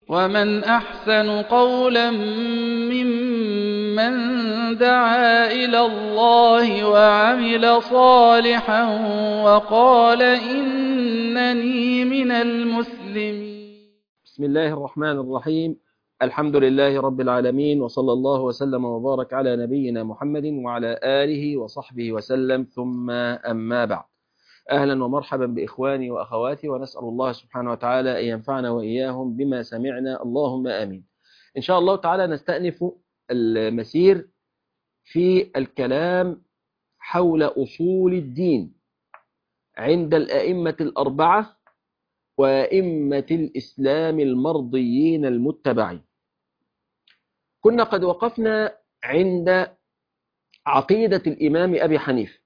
ومن أحسن قولا ممن دعا إلى الله وعمل صالحا وقال إنني من المسلمين بسم الله الرحمن الرحيم الحمد لله رب العالمين وصلى الله وسلم وبارك على نبينا محمد وعلى آله وصحبه وسلم ثم أما بعد أهلا ومرحبا بإخواني وأخواتي ونسأل الله سبحانه وتعالى أن ينفعنا وإياهم بما سمعنا اللهم آمين إن شاء الله تعالى نستأنف المسير في الكلام حول أصول الدين عند الأئمة الأربعة وأئمة الإسلام المرضيين المتبعين كنا قد وقفنا عند عقيدة الإمام أبي حنيفة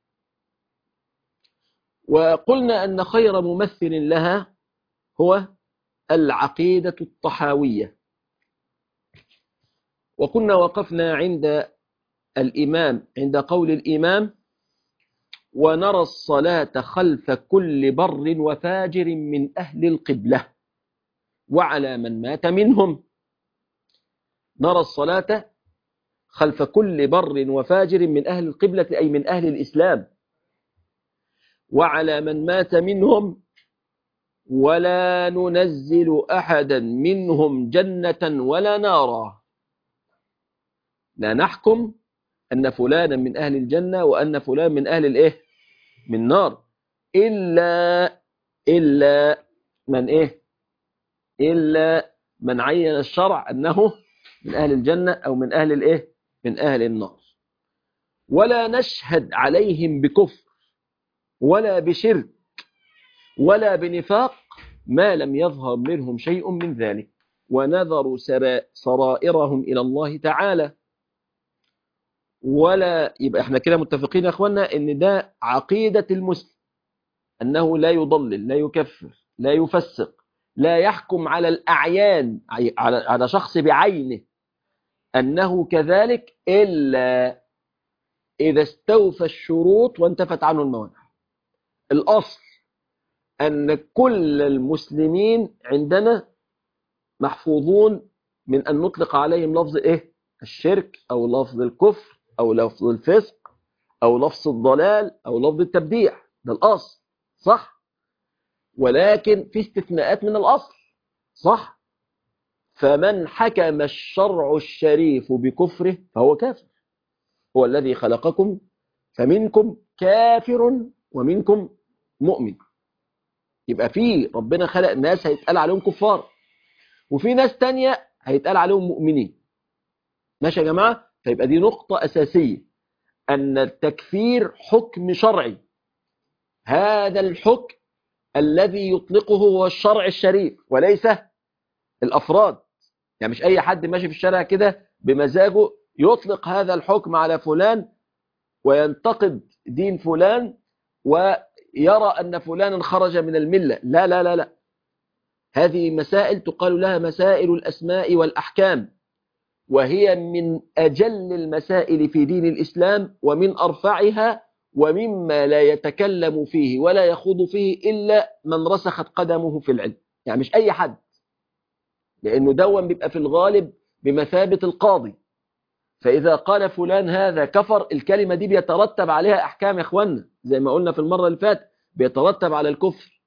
وقلنا أن خير ممثل لها هو العقيدة الطحاوية وكنا وقفنا عند الإمام عند قول الإمام ونرى الصلاة خلف كل بر وفاجر من أهل القبلة وعلى من مات منهم نرى الصلاة خلف كل بر وفاجر من أهل القبلة أي من أهل الإسلام وعلى من مات منهم ولا ننزل أحدا منهم جنة ولا نارا لا نحكم أن فلانا من أهل الجنة وأن فلان من أهل الإيه من نار إلا إلا من إيه إلا من عين الشرع أنه من أهل الجنة أو من أهل الإيه من أهل النار ولا نشهد عليهم بكفر ولا بشرك ولا بنفاق ما لم يظهر منهم شيء من ذلك ونذر سرائرهم إلى الله تعالى ولا يبقى احنا كده متفقين يا اخوانا ان ده عقيدة المسلم انه لا يضلل لا يكفر لا يفسق لا يحكم على الأعيان على على شخص بعينه أنه كذلك إلا إذا استوفى الشروط وانتفت عنه الموانع الأصل أن كل المسلمين عندنا محفوظون من أن نطلق عليهم لفظ إيه الشرك أو لفظ الكفر أو لفظ الفسق أو لفظ الضلال أو لفظ التبديع ده الأصل صح ولكن في استثناءات من الأصل صح فمن حكم الشرع الشريف بكفره فهو كافر هو الذي خلقكم فمنكم كافر ومنكم مؤمن يبقى في ربنا خلق ناس هيتقال عليهم كفار وفي ناس تانية هيتقال عليهم مؤمنين ماشي يا جماعة فيبقى دي نقطة أساسية أن التكفير حكم شرعي هذا الحكم الذي يطلقه هو الشرع الشريف وليس الأفراد يعني مش أي حد ماشي في الشارع كده بمزاجه يطلق هذا الحكم على فلان وينتقد دين فلان ويرى أن فلانا خرج من الملة لا لا لا لا هذه مسائل تقال لها مسائل الأسماء والأحكام وهي من أجل المسائل في دين الإسلام ومن أرفعها ومما لا يتكلم فيه ولا يخوض فيه إلا من رسخت قدمه في العلم يعني مش أي حد لأنه دون بيبقى في الغالب بمثابة القاضي فإذا قال فلان هذا كفر الكلمة دي بيترتب عليها أحكام يا إخوانا زي ما قلنا في المرة اللي فاتت بيترتب على الكفر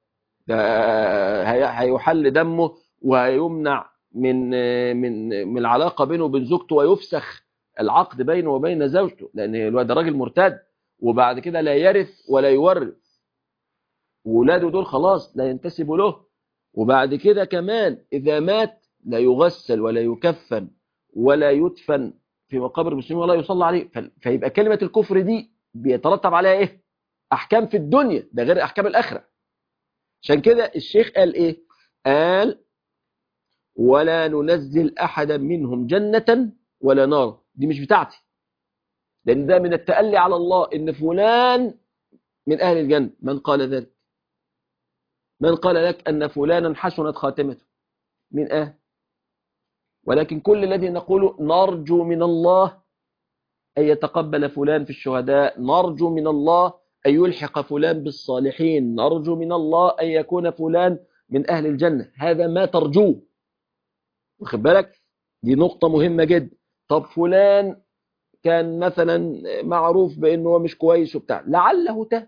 هيحل دمه وهيمنع من من من العلاقة بينه وبين زوجته ويفسخ العقد بينه وبين زوجته لأن الواد راجل مرتد وبعد كده لا يرث ولا يورث وولاده دول خلاص لا ينتسبوا له وبعد كده كمان إذا مات لا يغسل ولا يكفن ولا يدفن في مقابر المسلمين ولا يصلى عليه فيبقى كلمة الكفر دي بيترتب عليها إيه أحكام في الدنيا ده غير أحكام الآخرة عشان كده الشيخ قال إيه قال ولا ننزل أحدا منهم جنة ولا نار دي مش بتاعتي لأن ده من التألي على الله إن فلان من أهل الجنة من قال ذلك من قال لك أن فلانا حسنت خاتمته من أهل ولكن كل الذي نقول نرجو من الله أن يتقبل فلان في الشهداء نرجو من الله أن يلحق فلان بالصالحين نرجو من الله أن يكون فلان من أهل الجنة هذا ما ترجوه واخد بالك دي نقطة مهمة جدا طب فلان كان مثلا معروف بانه هو مش كويس وبتاع لعله تاب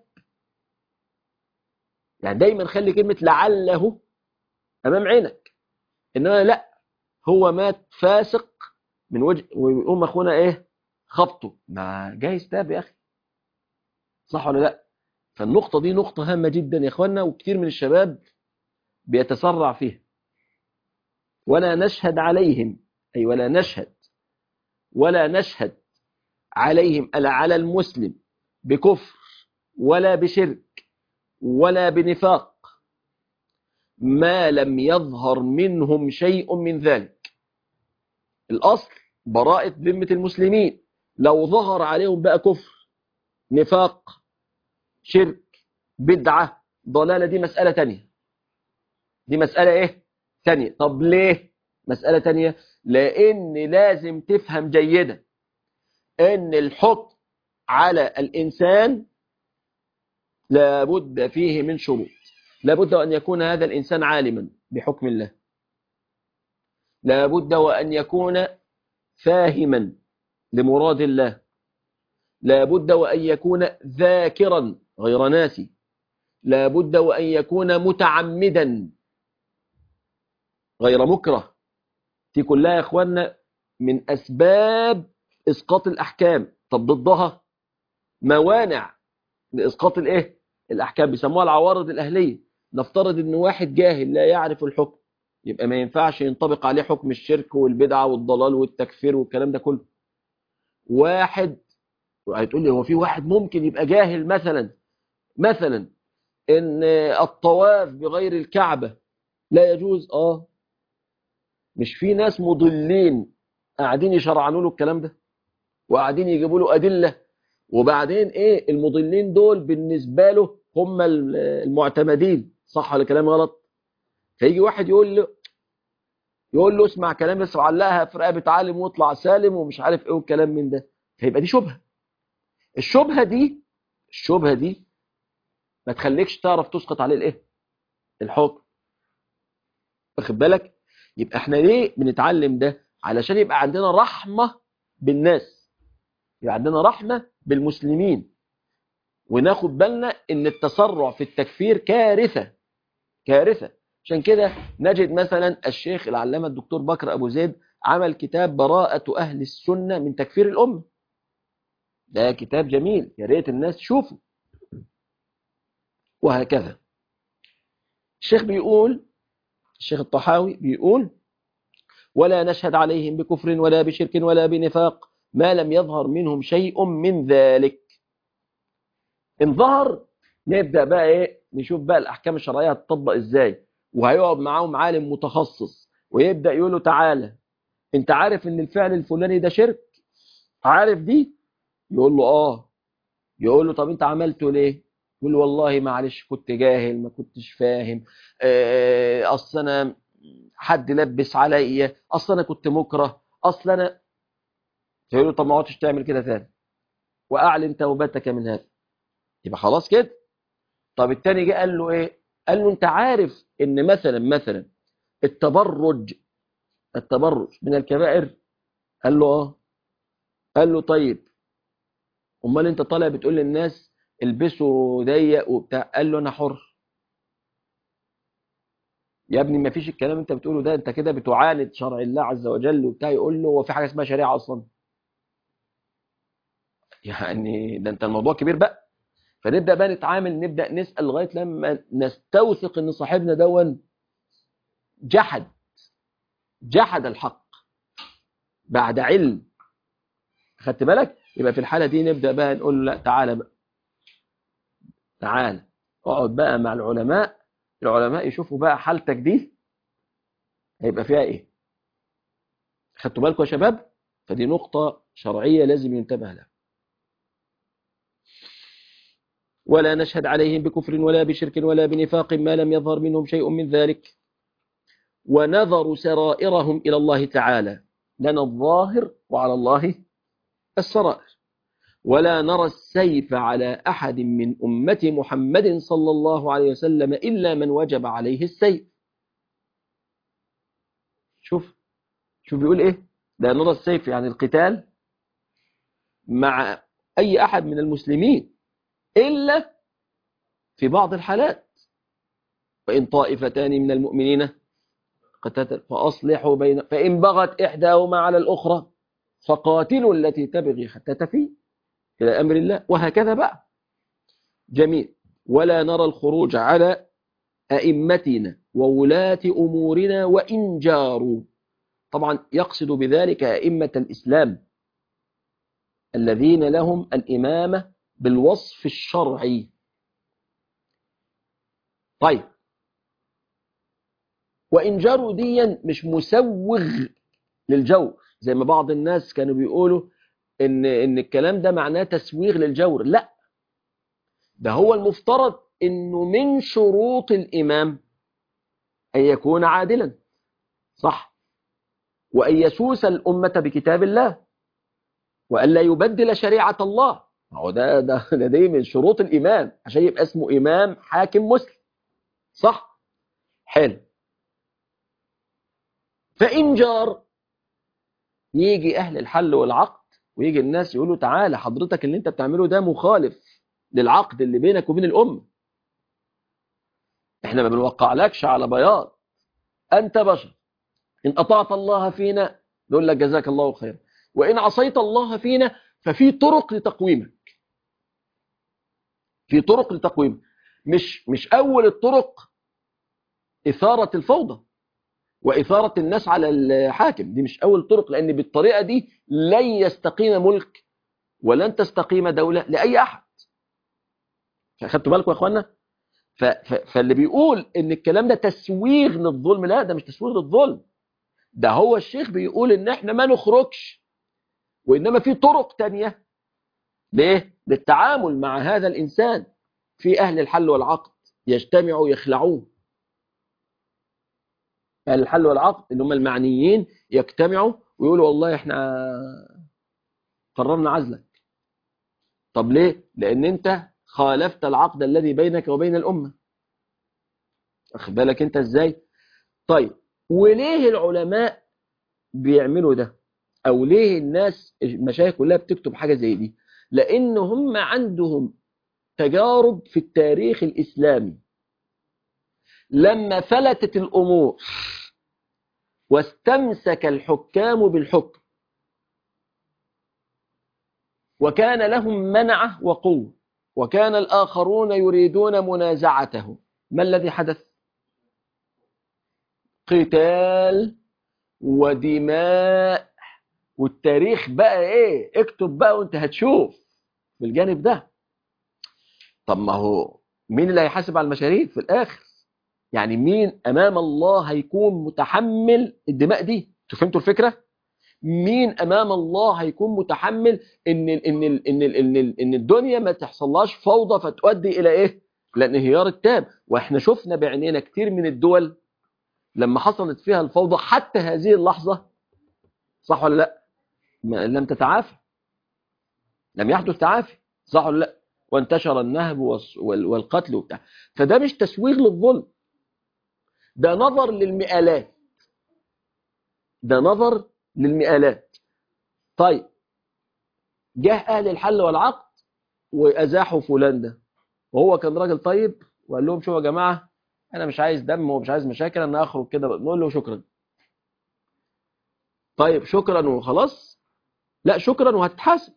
يعني دايما خلي كلمة لعله امام عينك انما لا هو مات فاسق من وجه ويقوم اخونا ايه خبطه ما جايز تاب يا اخي صح ولا لا فالنقطة دي نقطة هامة جدا يا اخوانا وكثير من الشباب بيتسرع فيها ولا نشهد عليهم أي ولا نشهد ولا نشهد عليهم ألا على المسلم بكفر ولا بشرك ولا بنفاق ما لم يظهر منهم شيء من ذلك الأصل براءة ذمة المسلمين لو ظهر عليهم بقى كفر نفاق شرك بدعة ضلالة دي مسألة تانية دي مسألة ايه تانية طب ليه مسألة تانية لأن لازم تفهم جيدا أن الحكم على الإنسان لابد فيه من شروط لابد أن يكون هذا الإنسان عالما بحكم الله لابد وأن يكون فاهما لمراد الله لابد وأن يكون ذاكرا غير ناسي لابد وأن يكون متعمدا غير مكره دي كلها يا اخوانا من اسباب اسقاط الاحكام طب ضدها موانع لاسقاط الايه الاحكام بيسموها العوارض الاهليه نفترض ان واحد جاهل لا يعرف الحكم يبقى ما ينفعش ينطبق عليه حكم الشرك والبدعه والضلال والتكفير والكلام ده كله واحد هتقول لي هو في واحد ممكن يبقى جاهل مثلا مثلا ان الطواف بغير الكعبه لا يجوز اه مش في ناس مضلين قاعدين يشرعنوا له الكلام ده وقاعدين يجيبوا له أدلة وبعدين ايه المضلين دول بالنسبة له هم المعتمدين صح ولا كلام غلط فيجي واحد يقول له يقول له اسمع كلام بس وعلقها في رقبة عالم واطلع سالم ومش عارف ايه والكلام من ده فيبقى دي شبهة الشبهة دي الشبهة دي ما تخليكش تعرف تسقط عليه الايه الحكم واخد بالك يبقى احنا ليه بنتعلم ده علشان يبقى عندنا رحمة بالناس يبقى عندنا رحمة بالمسلمين وناخد بالنا ان التسرع في التكفير كارثة كارثة عشان كده نجد مثلا الشيخ العلامة الدكتور بكر أبو زيد عمل كتاب براءة أهل السنة من تكفير الأمة ده كتاب جميل يا ريت الناس تشوفه وهكذا الشيخ بيقول الشيخ الطحاوي بيقول ولا نشهد عليهم بكفر ولا بشرك ولا بنفاق ما لم يظهر منهم شيء من ذلك ان ظهر نبدأ بقى ايه نشوف بقى الأحكام الشرعية هتطبق ازاي وهيقعد معاهم عالم متخصص ويبدأ يقول له تعالى انت عارف ان الفعل الفلاني ده شرك عارف دي يقول له اه يقول له طب انت عملته ليه يقول له والله معلش كنت جاهل ما كنتش فاهم اه اصل انا حد لبس عليا اصل انا كنت مكره اصل انا يقول له طب ما عدتش تعمل كده ثاني واعلن توبتك من هذا يبقى خلاص كده طب التاني جه قال له ايه قال له انت عارف ان مثلا مثلا التبرج التبرج من الكبائر قال له اه قال له طيب امال انت طالع بتقول للناس البسوا ضيق وبتاع قال له انا حر يا ابني ما فيش الكلام انت بتقوله ده انت كده بتعاند شرع الله عز وجل وبتاع يقول له هو في حاجه اسمها شريعه اصلا يعني ده انت الموضوع كبير بقى فنبدا بقى نتعامل نبدا نسال لغايه لما نستوثق ان صاحبنا دون جحد جحد الحق بعد علم خدت بالك يبقى في الحاله دي نبدا بقى نقول له لا تعالى بقى تعالى اقعد بقى مع العلماء العلماء يشوفوا بقى حالتك دي هيبقى فيها ايه خدتوا بالكم يا شباب فدي نقطة شرعية لازم ينتبه لها ولا نشهد عليهم بكفر ولا بشرك ولا بنفاق ما لم يظهر منهم شيء من ذلك ونظر سرائرهم إلى الله تعالى لنا الظاهر وعلى الله السرائر ولا نرى السيف على أحد من أمة محمد صلى الله عليه وسلم إلا من وجب عليه السيف شوف شوف بيقول ايه لا نرى السيف يعني القتال مع اي احد من المسلمين الا في بعض الحالات فان طائفتان من المؤمنين قتتل فاصلحوا بين فان بغت احداهما على الاخرى فقاتلوا التي تبغي حتى تفي الى امر الله وهكذا بقى جميل ولا نرى الخروج على ائمتنا وولاة امورنا وان جاروا طبعا يقصد بذلك ائمه الاسلام الذين لهم الامامه بالوصف الشرعي طيب وإن جروا ديا مش مسوغ للجور زي ما بعض الناس كانوا بيقولوا إن, إن الكلام ده معناه تسويغ للجور لا ده هو المفترض إنه من شروط الإمام أن يكون عادلا صح وأن يسوس الأمة بكتاب الله وألا يبدل شريعة الله هو ده ده ده دي من شروط الإمام عشان يبقى اسمه إمام حاكم مسلم صح حلو فإن جار يجي أهل الحل والعقد ويجي الناس يقولوا تعالى حضرتك اللي انت بتعمله ده مخالف للعقد اللي بينك وبين الأمة احنا ما بنوقعلكش على بياض أنت بشر إن أطعت الله فينا نقول لك جزاك الله خيرا وإن عصيت الله فينا ففي طرق لتقويمك في طرق لتقويمك مش مش أول الطرق إثارة الفوضى وإثارة الناس على الحاكم دي مش أول طرق لأن بالطريقة دي لن يستقيم ملك ولن تستقيم دولة لأي أحد خدتوا بالكم يا أخوانا ف... ف... فاللي بيقول إن الكلام ده تسويغ للظلم لا ده مش تسويغ للظلم ده هو الشيخ بيقول إن إحنا ما نخرجش وإنما في طرق تانية ليه؟ للتعامل مع هذا الإنسان في أهل الحل والعقد يجتمعوا يخلعوه أهل الحل والعقد اللي هم المعنيين يجتمعوا ويقولوا والله احنا قررنا عزلك طب ليه؟ لأن أنت خالفت العقد الذي بينك وبين الأمة أخذ بالك أنت إزاي؟ طيب وليه العلماء بيعملوا ده؟ أو ليه الناس المشايخ كلها بتكتب حاجة زي دي؟ لأن هم عندهم تجارب في التاريخ الإسلامي لما فلتت الأمور واستمسك الحكام بالحكم وكان لهم منعه وقوة وكان الآخرون يريدون منازعته ما الذي حدث قتال ودماء والتاريخ بقى ايه اكتب بقى وانت هتشوف بالجانب ده طب ما هو مين اللي هيحاسب على المشاريع في الاخر يعني مين امام الله هيكون متحمل الدماء دي انتوا فهمتوا الفكره مين امام الله هيكون متحمل ان ال ان ال ان ال ان, ال إن الدنيا ما تحصلهاش فوضى فتؤدي الى ايه الانهيار التام واحنا شفنا بعينينا كتير من الدول لما حصلت فيها الفوضى حتى هذه اللحظه صح ولا لا ما لم تتعافى لم يحدث تعافي صح ولا لا وانتشر النهب والقتل وبتاع فده مش تسويغ للظلم ده نظر للمئالات ده نظر للمئالات طيب جه اهل الحل والعقد وازاحوا فلان ده وهو كان راجل طيب وقال لهم شوفوا يا جماعه انا مش عايز دم ومش عايز مشاكل انا اخرج كده نقول له شكرا طيب شكرا وخلاص لا شكرا وهتتحاسب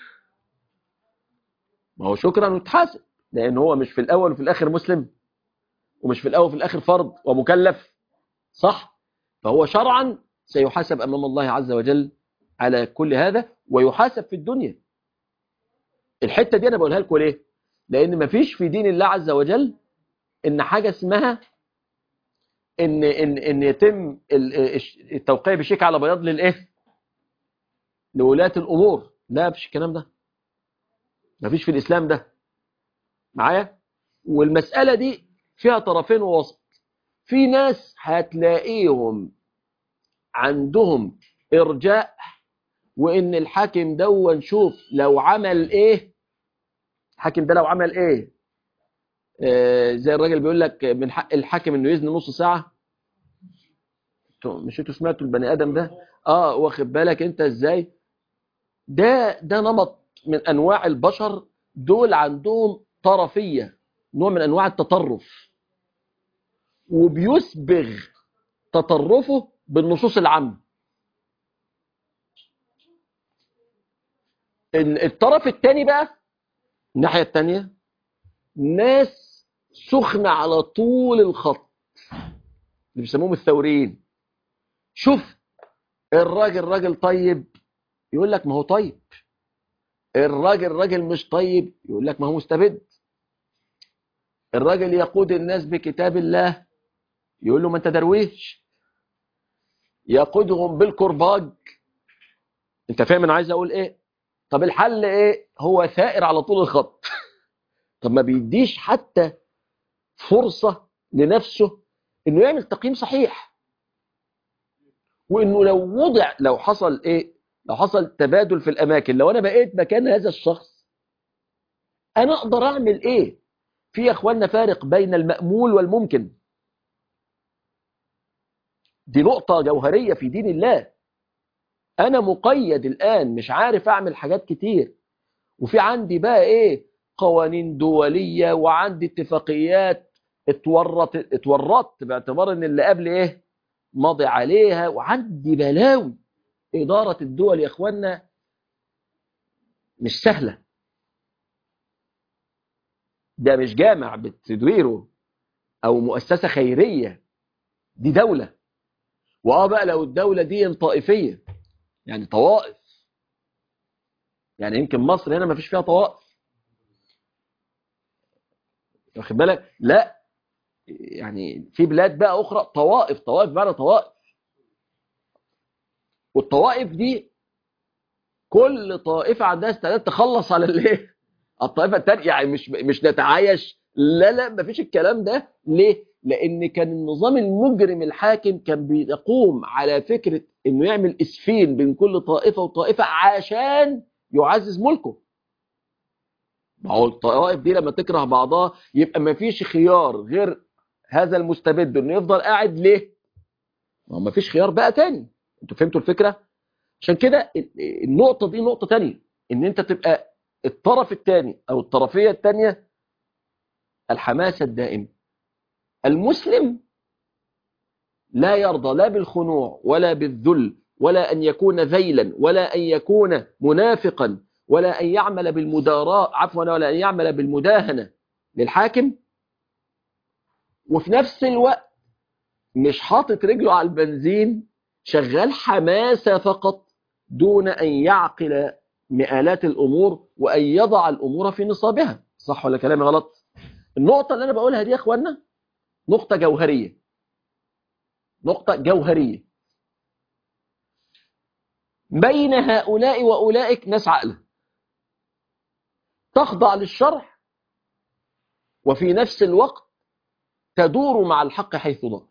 ما هو شكرا وتحاسب لان هو مش في الاول وفي الاخر مسلم ومش في الاول وفي الاخر فرد ومكلف صح فهو شرعا سيحاسب امام الله عز وجل على كل هذا ويحاسب في الدنيا الحته دي انا بقولها لكم ليه لان مفيش في دين الله عز وجل ان حاجه اسمها ان ان ان يتم التوقيع بشيك على بياض للايه لولاة الامور لا مفيش الكلام ده مفيش في الاسلام ده معايا والمساله دي فيها طرفين ووسط في ناس هتلاقيهم عندهم ارجاء وان الحاكم ده نشوف لو عمل ايه الحاكم ده لو عمل ايه آه زي الراجل بيقول لك من حق الحاكم انه يزن نص ساعه مش انتوا سمعتوا البني ادم ده اه واخد بالك انت ازاي ده ده نمط من انواع البشر دول عندهم طرفيه نوع من انواع التطرف وبيسبغ تطرفه بالنصوص العامه الطرف الثاني بقى الناحيه الثانيه ناس سخنه على طول الخط اللي بيسموهم الثوريين شوف الراجل راجل طيب يقول لك ما هو طيب الراجل راجل مش طيب يقول لك ما هو مستبد الراجل يقود الناس بكتاب الله يقول له ما انت درويش يقودهم بالكرباج انت فاهم انا عايز اقول ايه طب الحل ايه هو ثائر على طول الخط طب ما بيديش حتى فرصة لنفسه انه يعمل تقييم صحيح وانه لو وضع لو حصل ايه لو حصل تبادل في الاماكن لو انا بقيت مكان هذا الشخص انا اقدر اعمل ايه في يا اخوانا فارق بين المأمول والممكن دي نقطة جوهرية في دين الله انا مقيد الان مش عارف اعمل حاجات كتير وفي عندي بقى ايه قوانين دولية وعندي اتفاقيات اتورط اتورطت باعتبار ان اللي قبل ايه ماضي عليها وعندي بلاوي إدارة الدول يا اخوانا مش سهلة ده مش جامع بتدويره او مؤسسة خيرية دي دولة واه بقى لو الدولة دي طائفية يعني طوائف يعني يمكن مصر هنا ما فيش فيها طوائف واخد بالك لا يعني في بلاد بقى اخرى طوائف طوائف بقى طوائف والطوائف دي كل طائفه عندها استعداد تخلص على الايه الطائفه الثانيه يعني مش مش نتعايش لا لا ما فيش الكلام ده ليه لان كان النظام المجرم الحاكم كان بيقوم على فكره انه يعمل اسفين بين كل طائفه وطائفه عشان يعزز ملكه ما هو الطوائف دي لما تكره بعضها يبقى ما فيش خيار غير هذا المستبد انه يفضل قاعد ليه ما هو ما فيش خيار بقى تاني انتوا فهمتوا الفكره عشان كده النقطه دي نقطه تانية ان انت تبقى الطرف الثاني او الطرفيه الثانيه الحماسه الدائمه المسلم لا يرضى لا بالخنوع ولا بالذل ولا ان يكون ذيلا ولا ان يكون منافقا ولا أن يعمل بالمداراة عفوا ولا أن يعمل بالمداهنة للحاكم وفي نفس الوقت مش حاطط رجله على البنزين شغال حماسة فقط دون أن يعقل مآلات الأمور وأن يضع الأمور في نصابها صح ولا كلامي غلط النقطة اللي أنا بقولها دي يا أخوانا نقطة جوهرية نقطة جوهرية بين هؤلاء وأولئك ناس عقله تخضع للشرع وفي نفس الوقت تدور مع الحق حيث دار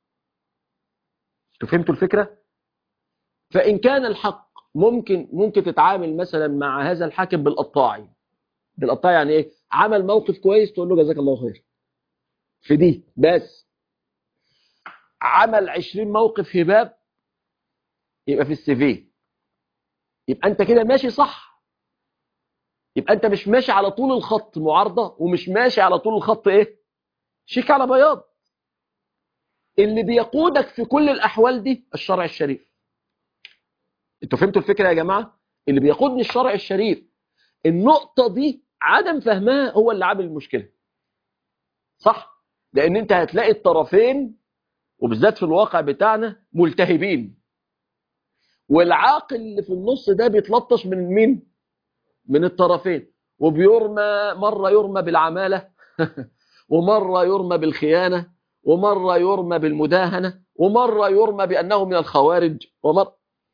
فهمتوا الفكرة؟ فإن كان الحق ممكن ممكن تتعامل مثلا مع هذا الحاكم بالقطاعي بالقطاعي يعني ايه؟ عمل موقف كويس تقول له جزاك الله خير في دي بس عمل 20 موقف هباب يبقى في السي في يبقى انت كده ماشي صح يبقى انت مش ماشي على طول الخط معارضة ومش ماشي على طول الخط ايه شيك على بياض اللي بيقودك في كل الاحوال دي الشرع الشريف انتوا فهمتوا الفكرة يا جماعة اللي بيقودني الشرع الشريف النقطة دي عدم فهمها هو اللي عامل المشكلة صح لان انت هتلاقي الطرفين وبالذات في الواقع بتاعنا ملتهبين والعاقل اللي في النص ده بيتلطش من مين من الطرفين وبيرمى مرة يرمى بالعمالة ومرة يرمى بالخيانة ومرة يرمى بالمداهنة ومرة يرمى بأنه من الخوارج ومرة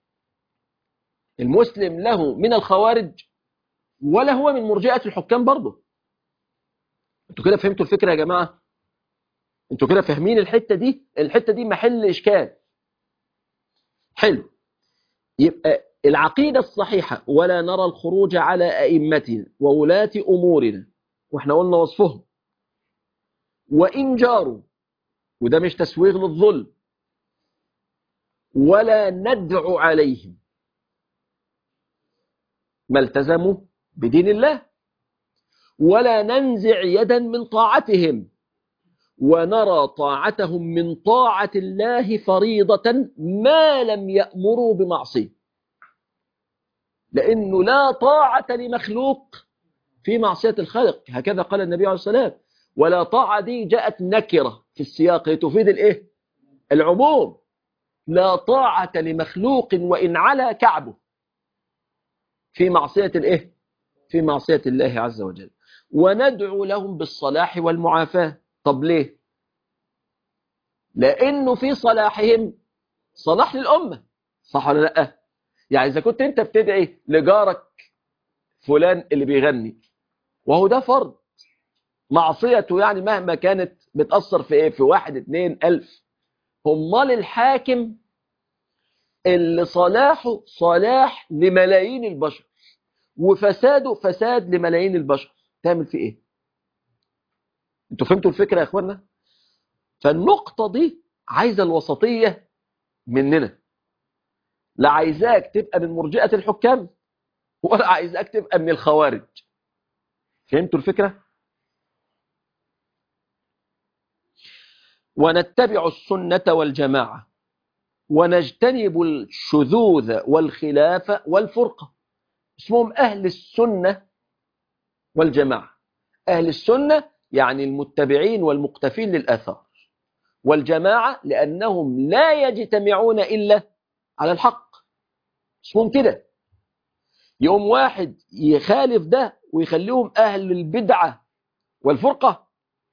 المسلم له من الخوارج ولا هو من مرجئة الحكام برضه انتوا كده فهمتوا الفكرة يا جماعة انتوا كده فاهمين الحتة دي الحتة دي محل إشكال حلو يبقى العقيدة الصحيحة ولا نرى الخروج على أئمتنا وولاة أمورنا واحنا قلنا وصفهم وإن جاروا وده مش تسويغ للظلم ولا ندعو عليهم ما التزموا بدين الله ولا ننزع يدا من طاعتهم ونرى طاعتهم من طاعة الله فريضة ما لم يأمروا بمعصية لأنه لا طاعة لمخلوق في معصية الخالق هكذا قال النبي عليه الصلاة ولا طاعة دي جاءت نكرة في السياق تفيد الايه العموم لا طاعة لمخلوق وإن على كعبه في معصية الايه في معصية الله عز وجل وندعو لهم بالصلاح والمعافاة طب ليه لأنه في صلاحهم صلاح للأمة صح ولا لا يعني إذا كنت أنت بتدعي لجارك فلان اللي بيغني وهو ده فرض معصيته يعني مهما كانت بتأثر في ايه في واحد اتنين ألف امال الحاكم اللي صلاحه صلاح لملايين البشر وفساده فساد لملايين البشر تعمل فيه ايه انتوا فهمتوا الفكرة يا اخوانا فالنقطة دي عايزة الوسطية مننا لا عايزاك تبقى من مرجئة الحكام ولا عايزاك تبقى من الخوارج فهمتوا الفكرة ونتبع السنة والجماعة ونجتنب الشذوذ والخلاف والفرقة اسمهم أهل السنة والجماعة أهل السنة يعني المتبعين والمقتفين للآثار والجماعة لأنهم لا يجتمعون إلا على الحق اسمهم كده يوم واحد يخالف ده ويخليهم أهل البدعة والفرقة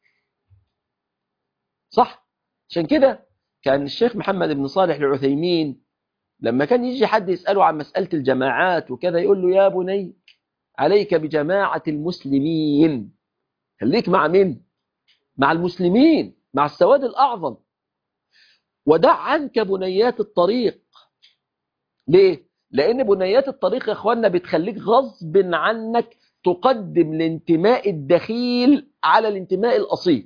صح عشان كده كان الشيخ محمد بن صالح العثيمين لما كان يجي حد يسأله عن مسألة الجماعات وكذا يقول له يا بني عليك بجماعة المسلمين خليك مع مين مع المسلمين مع السواد الأعظم ودع عنك بنيات الطريق ليه لأن بنيات الطريق يا أخوانا بتخليك غصب عنك تقدم الانتماء الدخيل على الانتماء الأصيل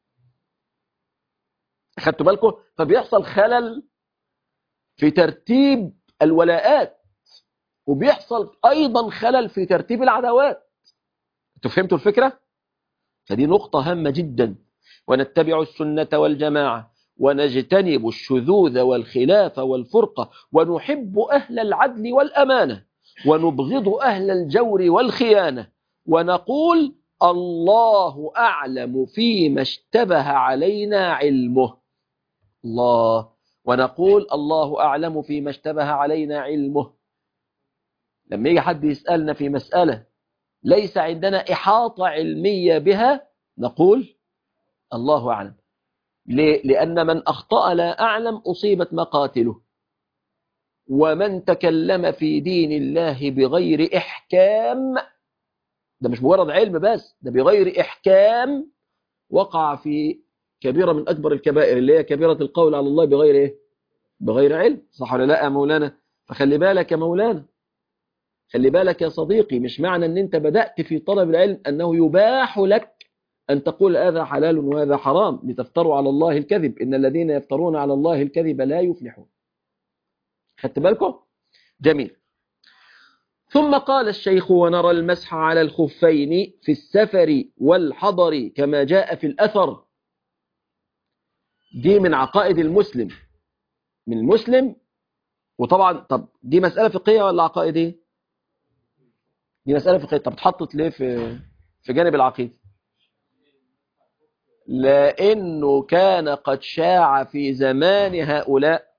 خدتوا بالكم فبيحصل خلل في ترتيب الولاءات وبيحصل أيضا خلل في ترتيب العداوات انتوا فهمتوا الفكرة؟ فدي نقطة هامة جدا ونتبع السنة والجماعة ونجتنب الشذوذ والخلاف والفرقة ونحب أهل العدل والأمانة ونبغض أهل الجور والخيانة ونقول الله أعلم فيما اشتبه علينا علمه الله ونقول الله أعلم فيما اشتبه علينا علمه لما يجي حد يسألنا في مسألة ليس عندنا إحاطة علمية بها نقول الله أعلم ليه؟ لأن من أخطأ لا أعلم أصيبت مقاتله ومن تكلم في دين الله بغير إحكام ده مش مجرد علم بس ده بغير إحكام وقع في كبيرة من أكبر الكبائر اللي هي كبيرة القول على الله بغير إيه؟ بغير علم صح ولا لا يا مولانا فخلي بالك يا مولانا خلي بالك يا صديقي مش معنى أن أنت بدأت في طلب العلم أنه يباح لك أن تقول هذا حلال وهذا حرام لتفتروا على الله الكذب إن الذين يفترون على الله الكذب لا يفلحون خدت بالكم؟ جميل ثم قال الشيخ ونرى المسح على الخفين في السفر والحضر كما جاء في الأثر دي من عقائد المسلم من المسلم وطبعا طب دي مسألة فقهية ولا عقائدية دي مسألة فقهية طب اتحطت ليه في في جانب العقيدة لأنه كان قد شاع في زمان هؤلاء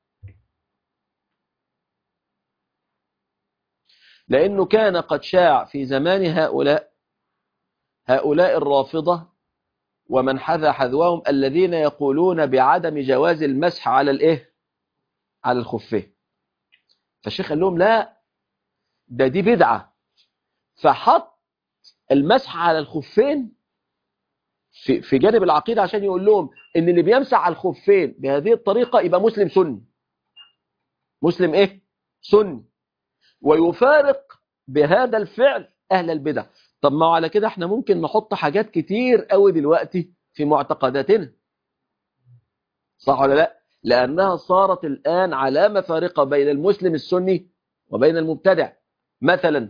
لأنه كان قد شاع في زمان هؤلاء هؤلاء الرافضة ومن حذا حذوهم الذين يقولون بعدم جواز المسح على الايه على الخفين فالشيخ قال لهم لا ده دي بدعة فحط المسح على الخفين في, في جانب العقيدة عشان يقول لهم ان اللي بيمسح على الخفين بهذه الطريقة يبقى مسلم سني مسلم ايه سني ويفارق بهذا الفعل اهل البدع طب ما على كده احنا ممكن نحط حاجات كتير قوي دلوقتي في معتقداتنا صح ولا لا لأنها صارت الآن علامة فارقة بين المسلم السني وبين المبتدع مثلا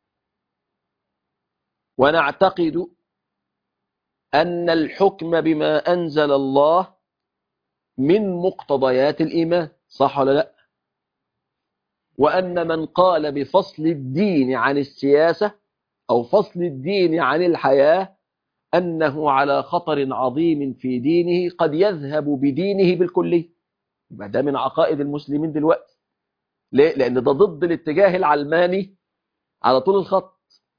ونعتقد أن الحكم بما أنزل الله من مقتضيات الإيمان صح ولا لا وأن من قال بفصل الدين عن السياسة أو فصل الدين عن الحياة أنه على خطر عظيم في دينه قد يذهب بدينه بالكلية يبقى ده من عقائد المسلمين دلوقتي ليه؟ لأن ده ضد الاتجاه العلماني على طول الخط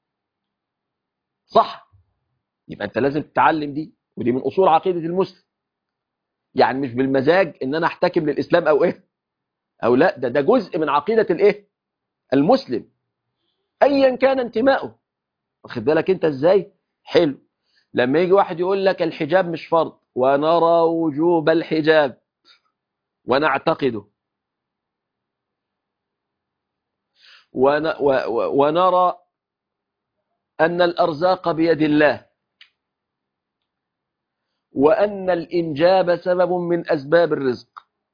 صح يبقى أنت لازم تتعلم دي ودي من أصول عقيدة المسلم يعني مش بالمزاج ان انا احتكم للاسلام او ايه او لا ده ده جزء من عقيدة الايه المسلم ايا كان انتمائه واخد بالك انت ازاي حلو لما يجي واحد يقول لك الحجاب مش فرض ونرى وجوب الحجاب ونعتقده ون و و ونرى أن الأرزاق بيد الله وأن الإنجاب سبب من أسباب الرزق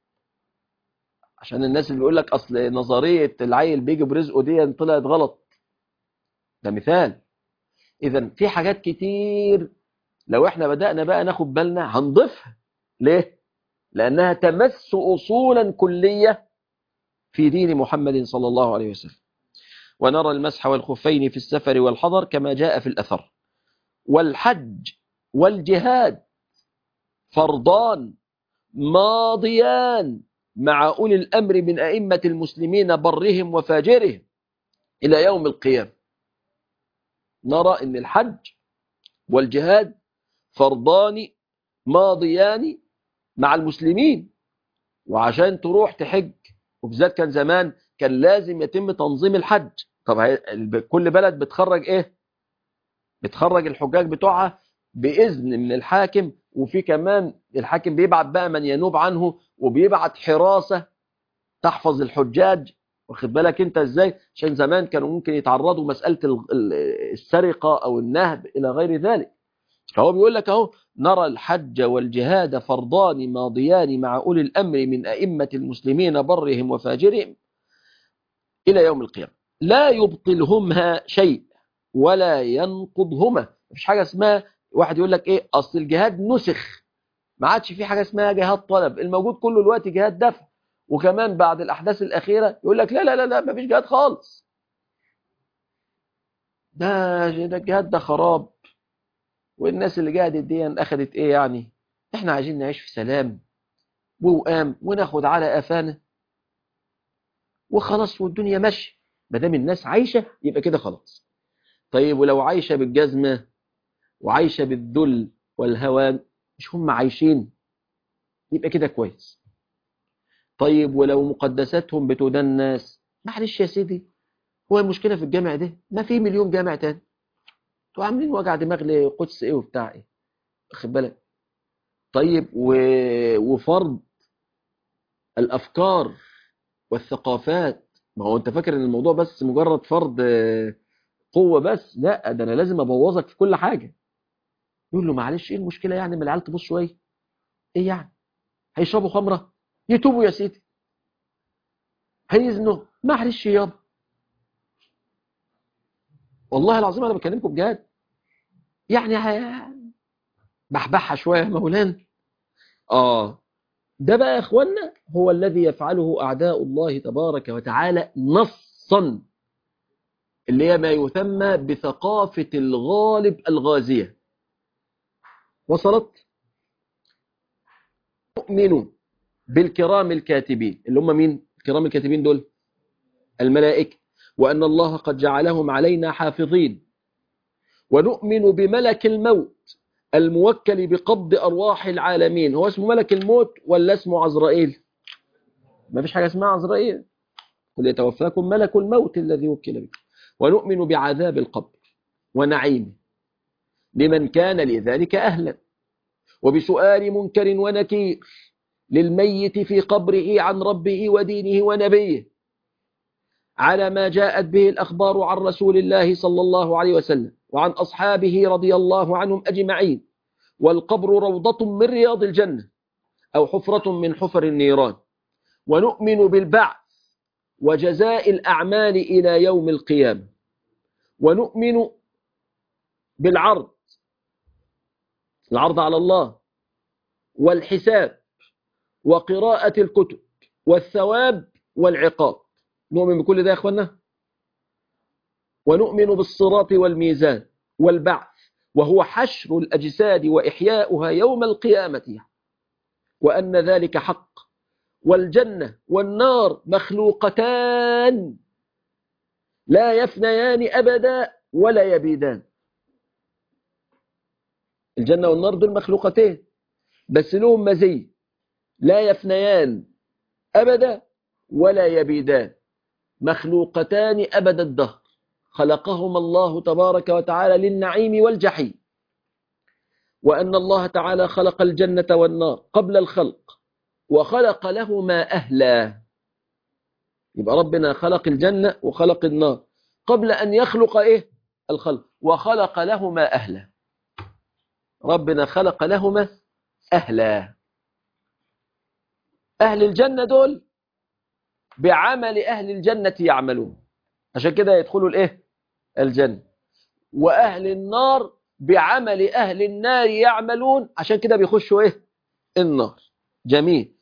عشان الناس اللي بيقول لك أصل نظرية العيل بيجي برزقه دي طلعت غلط ده مثال إذا في حاجات كتير لو احنا بدأنا بقى ناخد بالنا هنضيفها ليه؟ لأنها تمس أصولا كلية في دين محمد صلى الله عليه وسلم ونرى المسح والخفين في السفر والحضر كما جاء في الأثر والحج والجهاد فرضان ماضيان مع أولي الأمر من أئمة المسلمين برهم وفاجرهم إلى يوم القيامة نرى أن الحج والجهاد فرضان ماضيان مع المسلمين وعشان تروح تحج وبالذات كان زمان كان لازم يتم تنظيم الحج طب كل بلد بتخرج ايه بتخرج الحجاج بتوعها بإذن من الحاكم وفي كمان الحاكم بيبعت بقى من ينوب عنه وبيبعت حراسة تحفظ الحجاج واخد بالك انت ازاي عشان زمان كانوا ممكن يتعرضوا مسألة السرقة او النهب الى غير ذلك فهو بيقول لك اهو نرى الحج والجهاد فرضان ماضيان مع أولي الأمر من أئمة المسلمين برهم وفاجرهم إلى يوم القيامة لا يبطلهما شيء ولا ينقضهما مفيش حاجة اسمها واحد يقول لك ايه اصل الجهاد نسخ ما عادش في حاجة اسمها جهاد طلب الموجود كله الوقت جهاد دفع وكمان بعد الأحداث الأخيرة يقول لك لا لا لا لا مفيش جهاد خالص ده ده الجهاد ده خراب والناس اللي جاهدت دي أخدت إيه يعني إحنا عايزين نعيش في سلام ووئام وناخد على قفانا وخلاص والدنيا ماشيه ما دام الناس عايشة يبقى كده خلاص طيب ولو عايشة بالجزمة وعايشة بالذل والهوان مش هم عايشين يبقى كده كويس طيب ولو مقدساتهم بتدنس معلش يا سيدي هو المشكلة في الجامع ده ما في مليون جامع تاني انتوا عاملين وجع دماغ لقدس ايه وبتاع ايه واخد بالك طيب و... وفرض الافكار والثقافات ما هو انت فاكر ان الموضوع بس مجرد فرض قوة بس لا ده انا لازم ابوظك في كل حاجة يقول له معلش ايه المشكلة يعني ما العيال تبص شوية ايه يعني هيشربوا خمرة يتوبوا يا سيدي هيزنوا معلش يابا والله العظيم انا بكلمكم بجد يعني بحبحها شويه يا مولانا اه ده بقى يا اخوانا هو الذي يفعله اعداء الله تبارك وتعالى نصا اللي هي ما يسمى بثقافه الغالب الغازيه وصلت نؤمن بالكرام الكاتبين اللي هم مين الكرام الكاتبين دول الملائكه وأن الله قد جعلهم علينا حافظين ونؤمن بملك الموت الموكل بقبض أرواح العالمين هو اسمه ملك الموت ولا اسمه عزرائيل ما فيش حاجة اسمها عزرائيل قل يتوفاكم ملك الموت الذي وكل بكم ونؤمن بعذاب القبر ونعيمه لمن كان لذلك أهلا وبسؤال منكر ونكير للميت في قبره عن ربه ودينه ونبيه على ما جاءت به الأخبار عن رسول الله صلى الله عليه وسلم وعن أصحابه رضي الله عنهم أجمعين والقبر روضة من رياض الجنة أو حفرة من حفر النيران ونؤمن بالبعث وجزاء الأعمال إلى يوم القيامة ونؤمن بالعرض العرض على الله والحساب وقراءة الكتب والثواب والعقاب نؤمن بكل ده يا أخوانا ونؤمن بالصراط والميزان والبعث وهو حشر الأجساد وإحياؤها يوم القيامة وأن ذلك حق والجنة والنار مخلوقتان لا يفنيان أبدا ولا يبيدان الجنة والنار دول مخلوقتين بس لهم مزي لا يفنيان أبدا ولا يبيدان مخلوقتان أبد الدهر خلقهما الله تبارك وتعالى للنعيم والجحيم وأن الله تعالى خلق الجنة والنار قبل الخلق وخلق لهما أهلا يبقى ربنا خلق الجنة وخلق النار قبل أن يخلق إيه الخلق وخلق لهما أهلا ربنا خلق لهما أهلا أهل الجنة دول بعمل أهل الجنة يعملون عشان كده يدخلوا الإيه الجنة وأهل النار بعمل أهل النار يعملون عشان كده بيخشوا إيه النار جميل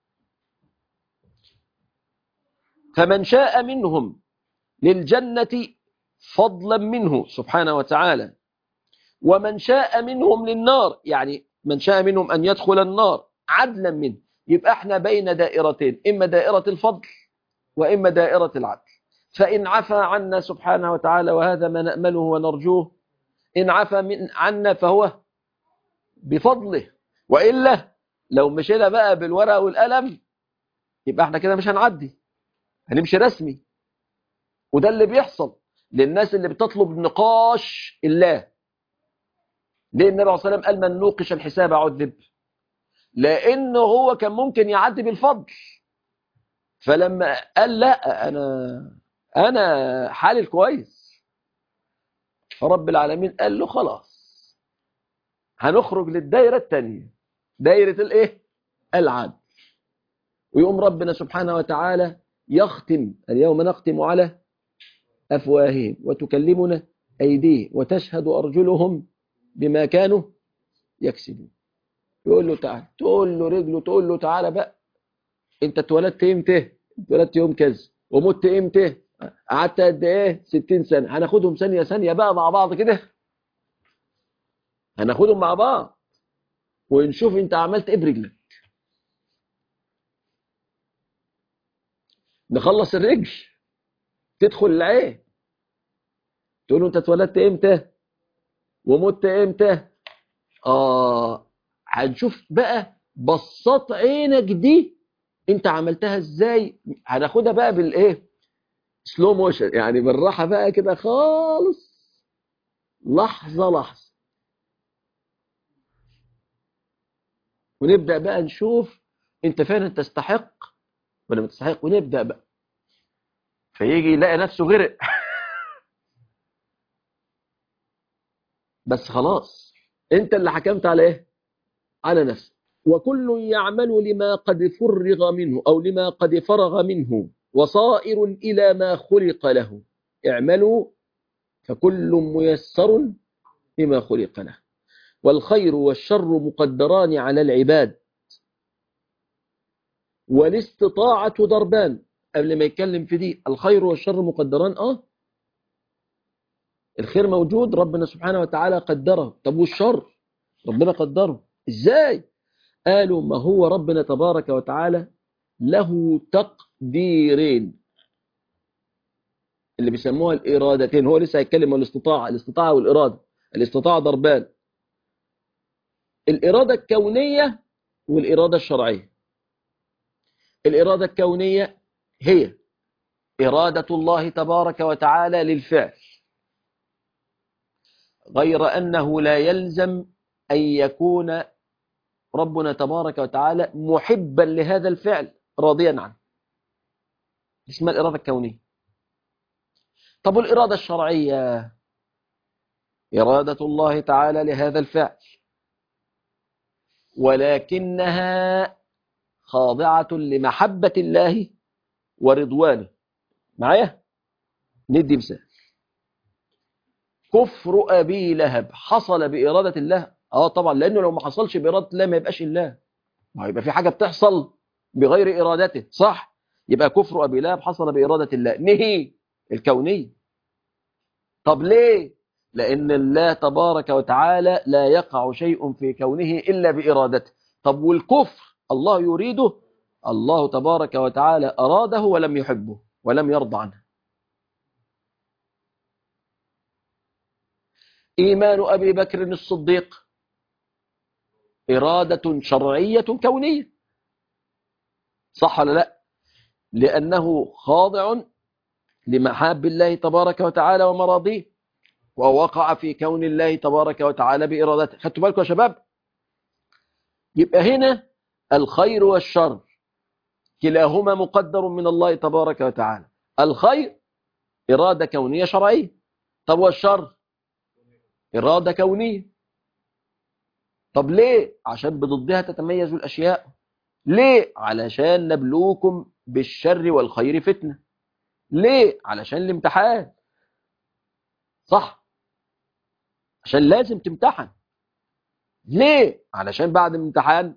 فمن شاء منهم للجنة فضلا منه سبحانه وتعالى ومن شاء منهم للنار يعني من شاء منهم أن يدخل النار عدلا منه يبقى احنا بين دائرتين إما دائرة الفضل وإما دائرة العدل فإن عفى عنا سبحانه وتعالى وهذا ما نأمله ونرجوه إن عفى من عنا فهو بفضله وإلا لو مشينا بقى بالورقة والقلم يبقى احنا كده مش هنعدي هنمشي رسمي وده اللي بيحصل للناس اللي بتطلب نقاش الله ليه النبي عليه الصلاة والسلام قال من نوقش الحساب عذب لأنه هو كان ممكن يعدي بالفضل فلما قال لا أنا أنا حالي كويس فرب العالمين قال له خلاص هنخرج للدائرة الثانية دائرة الايه العدل ويقوم ربنا سبحانه وتعالى يختم اليوم نختم على أفواههم وتكلمنا أيديهم وتشهد أرجلهم بما كانوا يكسبون يقول له تعال تقول له رجله تقول له تعالى بقى انت اتولدت امتى اتولدت يوم كذا ومت امتى قعدت قد ايه 60 سنه هناخدهم ثانيه ثانيه بقى مع بعض كده هناخدهم مع بعض ونشوف انت عملت ايه برجلك نخلص الرجل تدخل العين تقول له انت اتولدت امتى ومت امتى اه هنشوف بقى بصات عينك دي انت عملتها ازاي هناخدها بقى بالايه سلو موشن يعني بالراحه بقى كده خالص لحظه لحظه ونبدا بقى نشوف انت فعلا تستحق ولا ما تستحق ونبدا بقى فيجي يلاقي نفسه غرق بس خلاص انت اللي حكمت على ايه على نفسك وكل يعمل لما قد فرغ منه او لما قد فرغ منه وصائر الى ما خلق له اعملوا فكل ميسر لما خلق له والخير والشر مقدران على العباد والاستطاعة ضربان قبل ما يتكلم في دي الخير والشر مقدران اه الخير موجود ربنا سبحانه وتعالى قدره طب والشر ربنا قدره ازاي قالوا ما هو ربنا تبارك وتعالى له تقديرين اللي بيسموها الإرادتين هو لسه هيتكلم عن الاستطاعة الاستطاعة والإرادة الاستطاعة ضربان الإرادة الكونية والإرادة الشرعية الإرادة الكونية هي إرادة الله تبارك وتعالى للفعل غير أنه لا يلزم أن يكون ربنا تبارك وتعالى محبا لهذا الفعل راضيا عنه اسمها الإرادة الكونية طب الإرادة الشرعية إرادة الله تعالى لهذا الفعل ولكنها خاضعة لمحبة الله ورضوانه معايا ندي مثال كفر أبي لهب حصل بإرادة الله اه طبعا لأنه لو ما حصلش بإرادة الله ما يبقاش الله ما يبقى في حاجة بتحصل بغير إرادته صح يبقى كفر أبي لهب حصل بإرادة الله نهي الكونية طب ليه لأن الله تبارك وتعالى لا يقع شيء في كونه إلا بإرادته طب والكفر الله يريده الله تبارك وتعالى أراده ولم يحبه ولم يرضى عنه إيمان أبي بكر الصديق إرادة شرعية كونية صح ولا لا لأنه خاضع لمحاب الله تبارك وتعالى ومراضيه ووقع في كون الله تبارك وتعالى بإرادته خدتوا بالكم يا شباب يبقى هنا الخير والشر كلاهما مقدر من الله تبارك وتعالى الخير إرادة كونية شرعية طب والشر إرادة كونية طب ليه عشان بضدها تتميز الأشياء ليه علشان نبلوكم بالشر والخير فتنة ليه علشان الامتحان صح عشان لازم تمتحن ليه علشان بعد الامتحان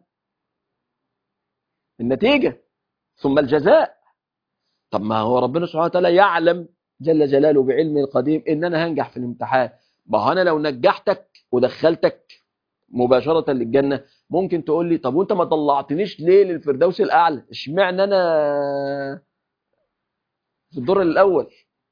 النتيجة ثم الجزاء طب ما هو ربنا سبحانه وتعالى يعلم جل جلاله بعلمه القديم ان انا هنجح في الامتحان ما هو انا لو نجحتك ودخلتك مباشرة للجنة ممكن تقول لي طب وانت ما طلعتنيش ليه للفردوس الاعلى اشمعنى انا في الدور الاول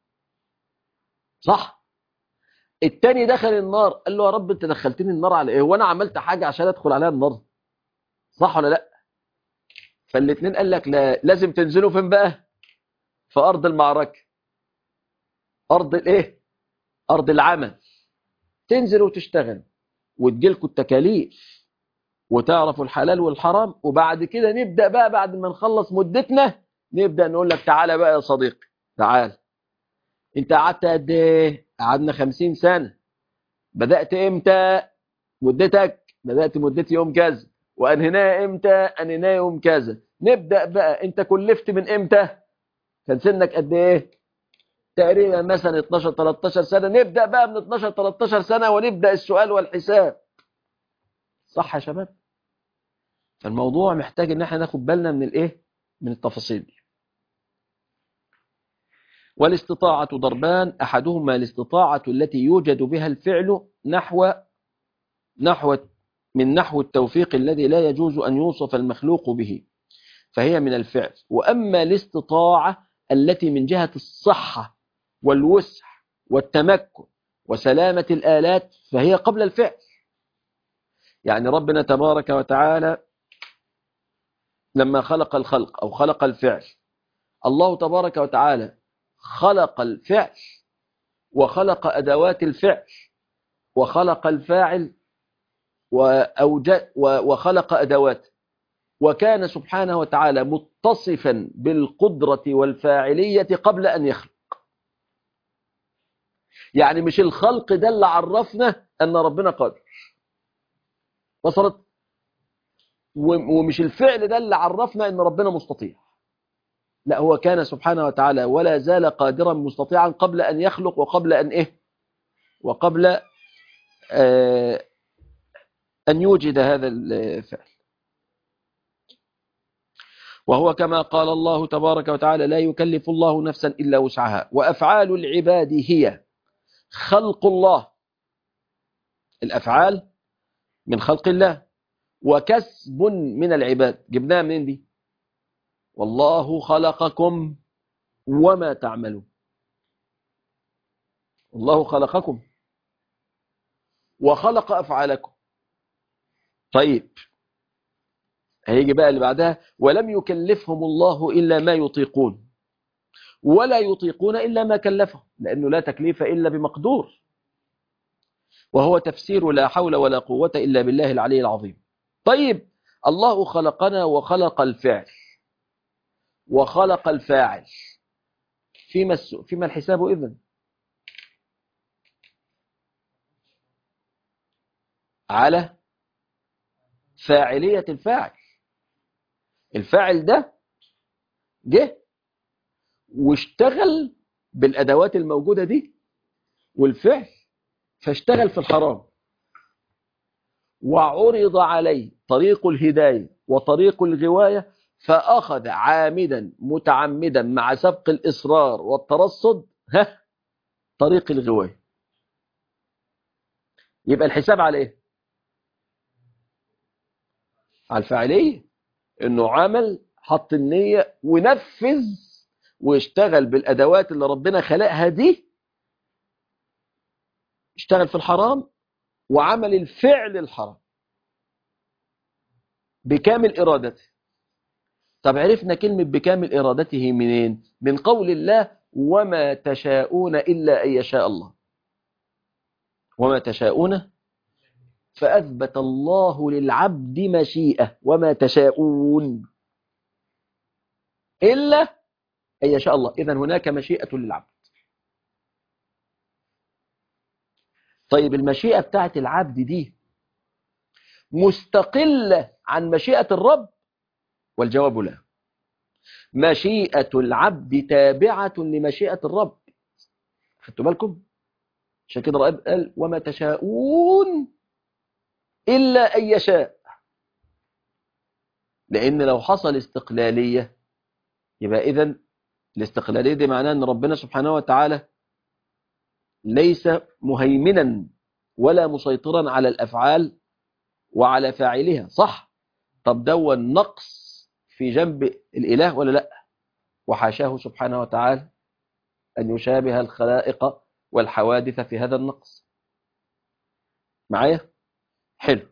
صح التاني دخل النار قال له يا رب انت دخلتني النار على ايه وانا عملت حاجة عشان ادخل عليها النار صح ولا لا فالاثنين قال لك لا لازم تنزلوا فين بقى في ارض المعركة ارض الايه ارض العمل تنزل وتشتغل وتجيلكوا التكاليف وتعرفوا الحلال والحرام وبعد كده نبدأ بقى بعد ما نخلص مدتنا نبدأ نقول لك تعالى بقى يا صديقي تعال انت قعدت قد ايه قعدنا خمسين سنة بدأت امتى مدتك بدأت مدتي يوم كذا وانهيناها امتى انهيناها يوم كذا نبدأ بقى انت كلفت من امتى كان سنك قد ايه تقريبا مثلا 12 13 سنة نبدأ بقى من 12 13 سنة ونبدأ السؤال والحساب صح يا شباب فالموضوع محتاج ان احنا ناخد بالنا من الايه من التفاصيل دي والاستطاعة ضربان أحدهما الاستطاعة التي يوجد بها الفعل نحو نحو من نحو التوفيق الذي لا يجوز أن يوصف المخلوق به فهي من الفعل وأما الاستطاعة التي من جهة الصحة والوسع والتمكن وسلامة الآلات فهي قبل الفعل يعني ربنا تبارك وتعالى لما خلق الخلق أو خلق الفعل الله تبارك وتعالى خلق الفعل وخلق أدوات الفعل وخلق الفاعل وأوجد وخلق أدوات وكان سبحانه وتعالى متصفا بالقدرة والفاعلية قبل أن يخلق يعني مش الخلق ده اللي عرفنا أن ربنا قادر وصلت ومش الفعل ده اللي عرفنا أن ربنا مستطيع لا هو كان سبحانه وتعالى ولا زال قادرا مستطيعا قبل أن يخلق وقبل أن إيه وقبل آه أن يوجد هذا الفعل وهو كما قال الله تبارك وتعالى لا يكلف الله نفسا إلا وسعها وأفعال العباد هي خلق الله الأفعال من خلق الله وكسب من العباد جبناها منين دي والله خلقكم وما تعملون الله خلقكم وخلق أفعالكم طيب هيجي بقى اللي بعدها ولم يكلفهم الله إلا ما يطيقون ولا يطيقون إلا ما كلفهم لأنه لا تكليف إلا بمقدور وهو تفسير لا حول ولا قوة إلا بالله العلي العظيم طيب الله خلقنا وخلق الفعل وخلق الفاعل فيما, فيما الحساب إذن على فاعلية الفاعل الفاعل ده جه واشتغل بالأدوات الموجودة دي والفعل فاشتغل في الحرام وعرض عليه طريق الهداية وطريق الغواية فأخذ عامدا متعمدا مع سبق الإصرار والترصد ها طريق الغواية يبقى الحساب على ايه على الفاعلية انه عمل حط النية ونفذ واشتغل بالادوات اللي ربنا خلقها دي اشتغل في الحرام وعمل الفعل الحرام بكامل ارادته طب عرفنا كلمة بكامل ارادته منين من قول الله وما تشاءون الا ان يشاء الله وما تشاءون فأثبت الله للعبد مشيئة وما تشاءون إلا أن يشاء الله إذن هناك مشيئة للعبد طيب المشيئة بتاعت العبد دي مستقلة عن مشيئة الرب والجواب لا مشيئة العبد تابعة لمشيئة الرب خدتوا بالكم عشان كده رأيب قال وما تشاءون إلا أن يشاء لأن لو حصل استقلالية يبقى إذن الاستقلالية دي معناه أن ربنا سبحانه وتعالى ليس مهيمنا ولا مسيطرا على الأفعال وعلى فاعلها صح طب دوا النقص في جنب الإله ولا لا وحاشاه سبحانه وتعالى أن يشابه الخلائق والحوادث في هذا النقص معايا حلو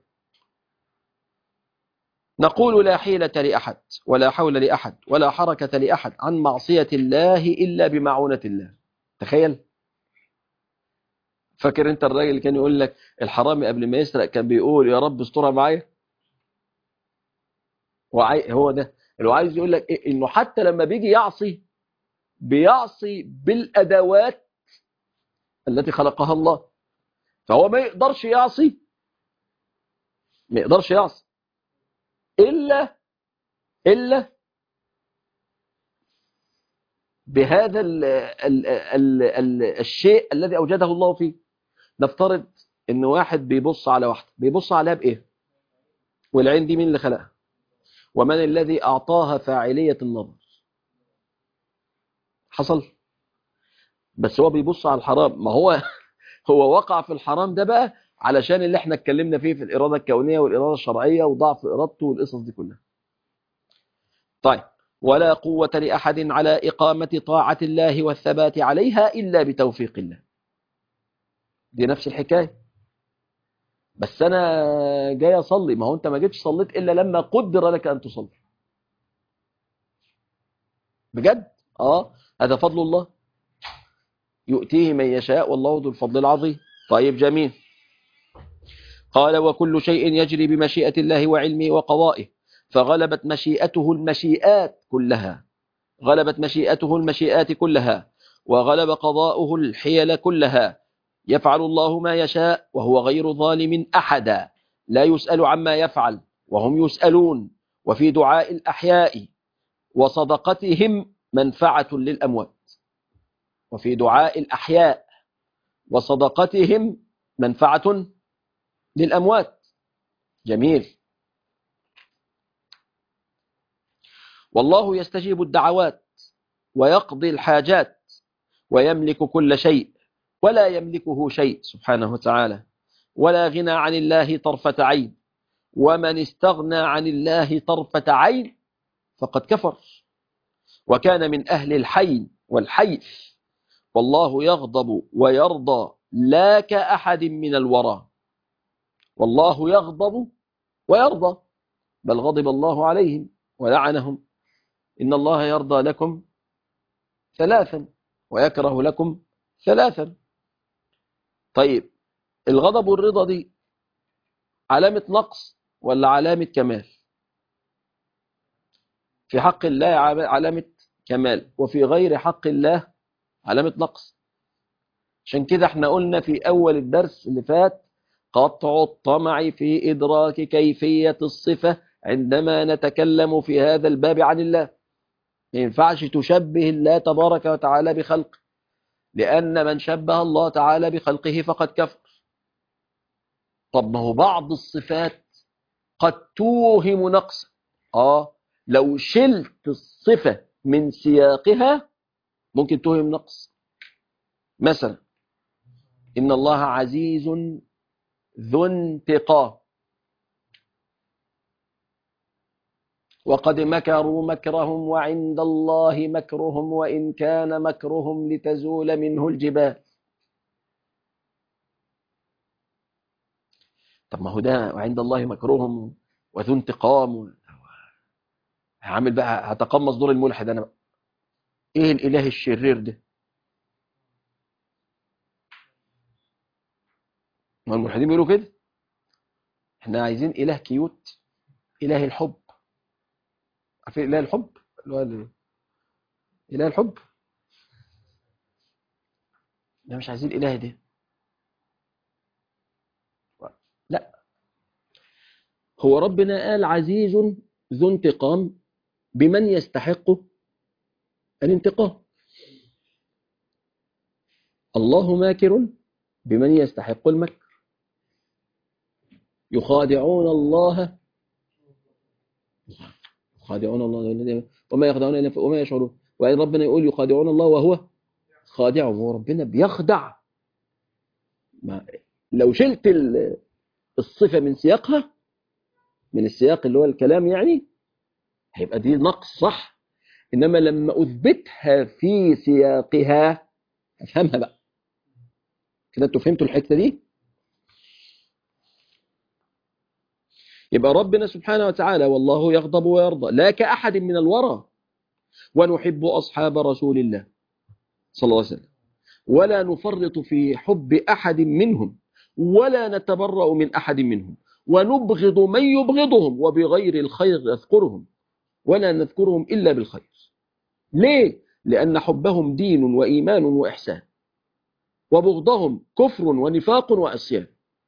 نقول لا حيلة لأحد ولا حول لأحد ولا حركة لأحد عن معصية الله إلا بمعونة الله تخيل فاكر انت الراجل اللي كان يقول لك الحرامي قبل ما يسرق كان بيقول يا رب استرها معايا هو ده اللي عايز يقول لك إيه انه حتى لما بيجي يعصي بيعصي بالادوات التي خلقها الله فهو ما يقدرش يعصي ما يقدرش يعصي إلا إلا بهذا ال ال ال ال الشيء الذي أوجده الله فيه نفترض إن واحد بيبص على واحدة بيبص عليها بإيه والعين دي مين اللي خلقها ومن الذي أعطاها فاعلية النظر حصل بس هو بيبص على الحرام ما هو هو وقع في الحرام ده بقى علشان اللي احنا اتكلمنا فيه في الإرادة الكونية والإرادة الشرعية وضعف إرادته والقصص دي كلها طيب ولا قوة لأحد على إقامة طاعة الله والثبات عليها إلا بتوفيق الله دي نفس الحكاية بس أنا جاي أصلي ما هو أنت ما جيتش صليت إلا لما قدر لك أن تصلي بجد آه هذا فضل الله يؤتيه من يشاء والله ذو الفضل العظيم طيب جميل قال وكل شيء يجري بمشيئة الله وعلمه وقضائه فغلبت مشيئته المشيئات كلها غلبت مشيئته المشيئات كلها وغلب قضاؤه الحيل كلها يفعل الله ما يشاء وهو غير ظالم أحدا لا يسأل عما يفعل وهم يسألون وفي دعاء الأحياء وصدقتهم منفعة للأموات وفي دعاء الأحياء وصدقتهم منفعة للأموات جميل والله يستجيب الدعوات ويقضي الحاجات ويملك كل شيء ولا يملكه شيء سبحانه وتعالى ولا غنى عن الله طرفة عين ومن استغنى عن الله طرفة عين فقد كفر وكان من أهل الحين والحيث والله يغضب ويرضى لا كأحد من الورى والله يغضب ويرضى بل غضب الله عليهم ولعنهم إن الله يرضى لكم ثلاثا ويكره لكم ثلاثا طيب الغضب والرضا دي علامة نقص ولا علامة كمال في حق الله علامة كمال وفي غير حق الله علامة نقص عشان كده احنا قلنا في أول الدرس اللي فات قطع الطمع في إدراك كيفية الصفة عندما نتكلم في هذا الباب عن الله ما ينفعش تشبه الله تبارك وتعالى بخلقه لأن من شبه الله تعالى بخلقه فقد كفر طب ما هو بعض الصفات قد توهم نقصا آه لو شلت الصفة من سياقها ممكن توهم نقص مثلا إن الله عزيز ذو انتقام وقد مكروا مكرهم وعند الله مكرهم وإن كان مكرهم لتزول منه الجبال طب ما هو ده وعند الله مكرهم وذو انتقام هعمل بقى هتقمص دور الملحد انا بقى ايه الاله الشرير ده ما الملحدين بيقولوا كده احنا عايزين اله كيوت اله الحب عارفين اله الحب اللي هو ال- اله الحب لا مش عايزين الاله ده لا هو ربنا قال عزيز ذو انتقام بمن يستحق الانتقام الله ماكر بمن يستحق المكر يخادعون الله يخادعون الله وما يخدعون الا وما يشعرون وان ربنا يقول يخادعون الله وهو خادعهم هو ربنا بيخدع ما لو شلت ال- الصفه من سياقها من السياق اللي هو الكلام يعني هيبقى دي نقص صح انما لما اثبتها في سياقها افهمها بقى كده انتوا فهمتوا الحته دي يبقى ربنا سبحانه وتعالى والله يغضب ويرضى لا كأحد من الورى ونحب أصحاب رسول الله صلى الله عليه وسلم ولا نفرط في حب أحد منهم ولا نتبرأ من أحد منهم ونبغض من يبغضهم وبغير الخير نذكرهم ولا نذكرهم إلا بالخير ليه؟ لأن حبهم دين وإيمان وإحسان وبغضهم كفر ونفاق وعصيان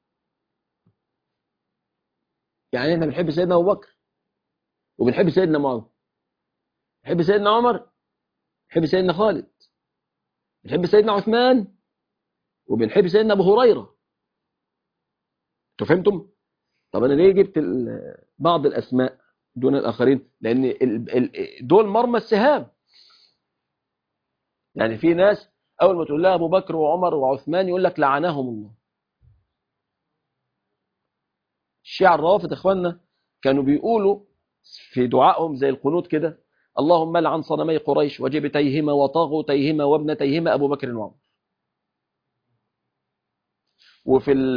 يعني احنا بنحب سيدنا ابو بكر وبنحب سيدنا معاويه بنحب سيدنا عمر بنحب سيدنا خالد بنحب سيدنا عثمان وبنحب سيدنا ابو هريره انتوا فهمتم طب انا ليه جبت ال- بعض الاسماء دون الاخرين لان ال- ال- دول مرمى السهام يعني في ناس اول ما تقول لها ابو بكر وعمر وعثمان يقول لك لعنهم الله الشيعة الروافض اخواننا كانوا بيقولوا في دعائهم زي القنوت كده اللهم لعن صنمي قريش وجبتيهما وطاغوتيهما وابنتيهما ابو بكر وعمر وفي ال-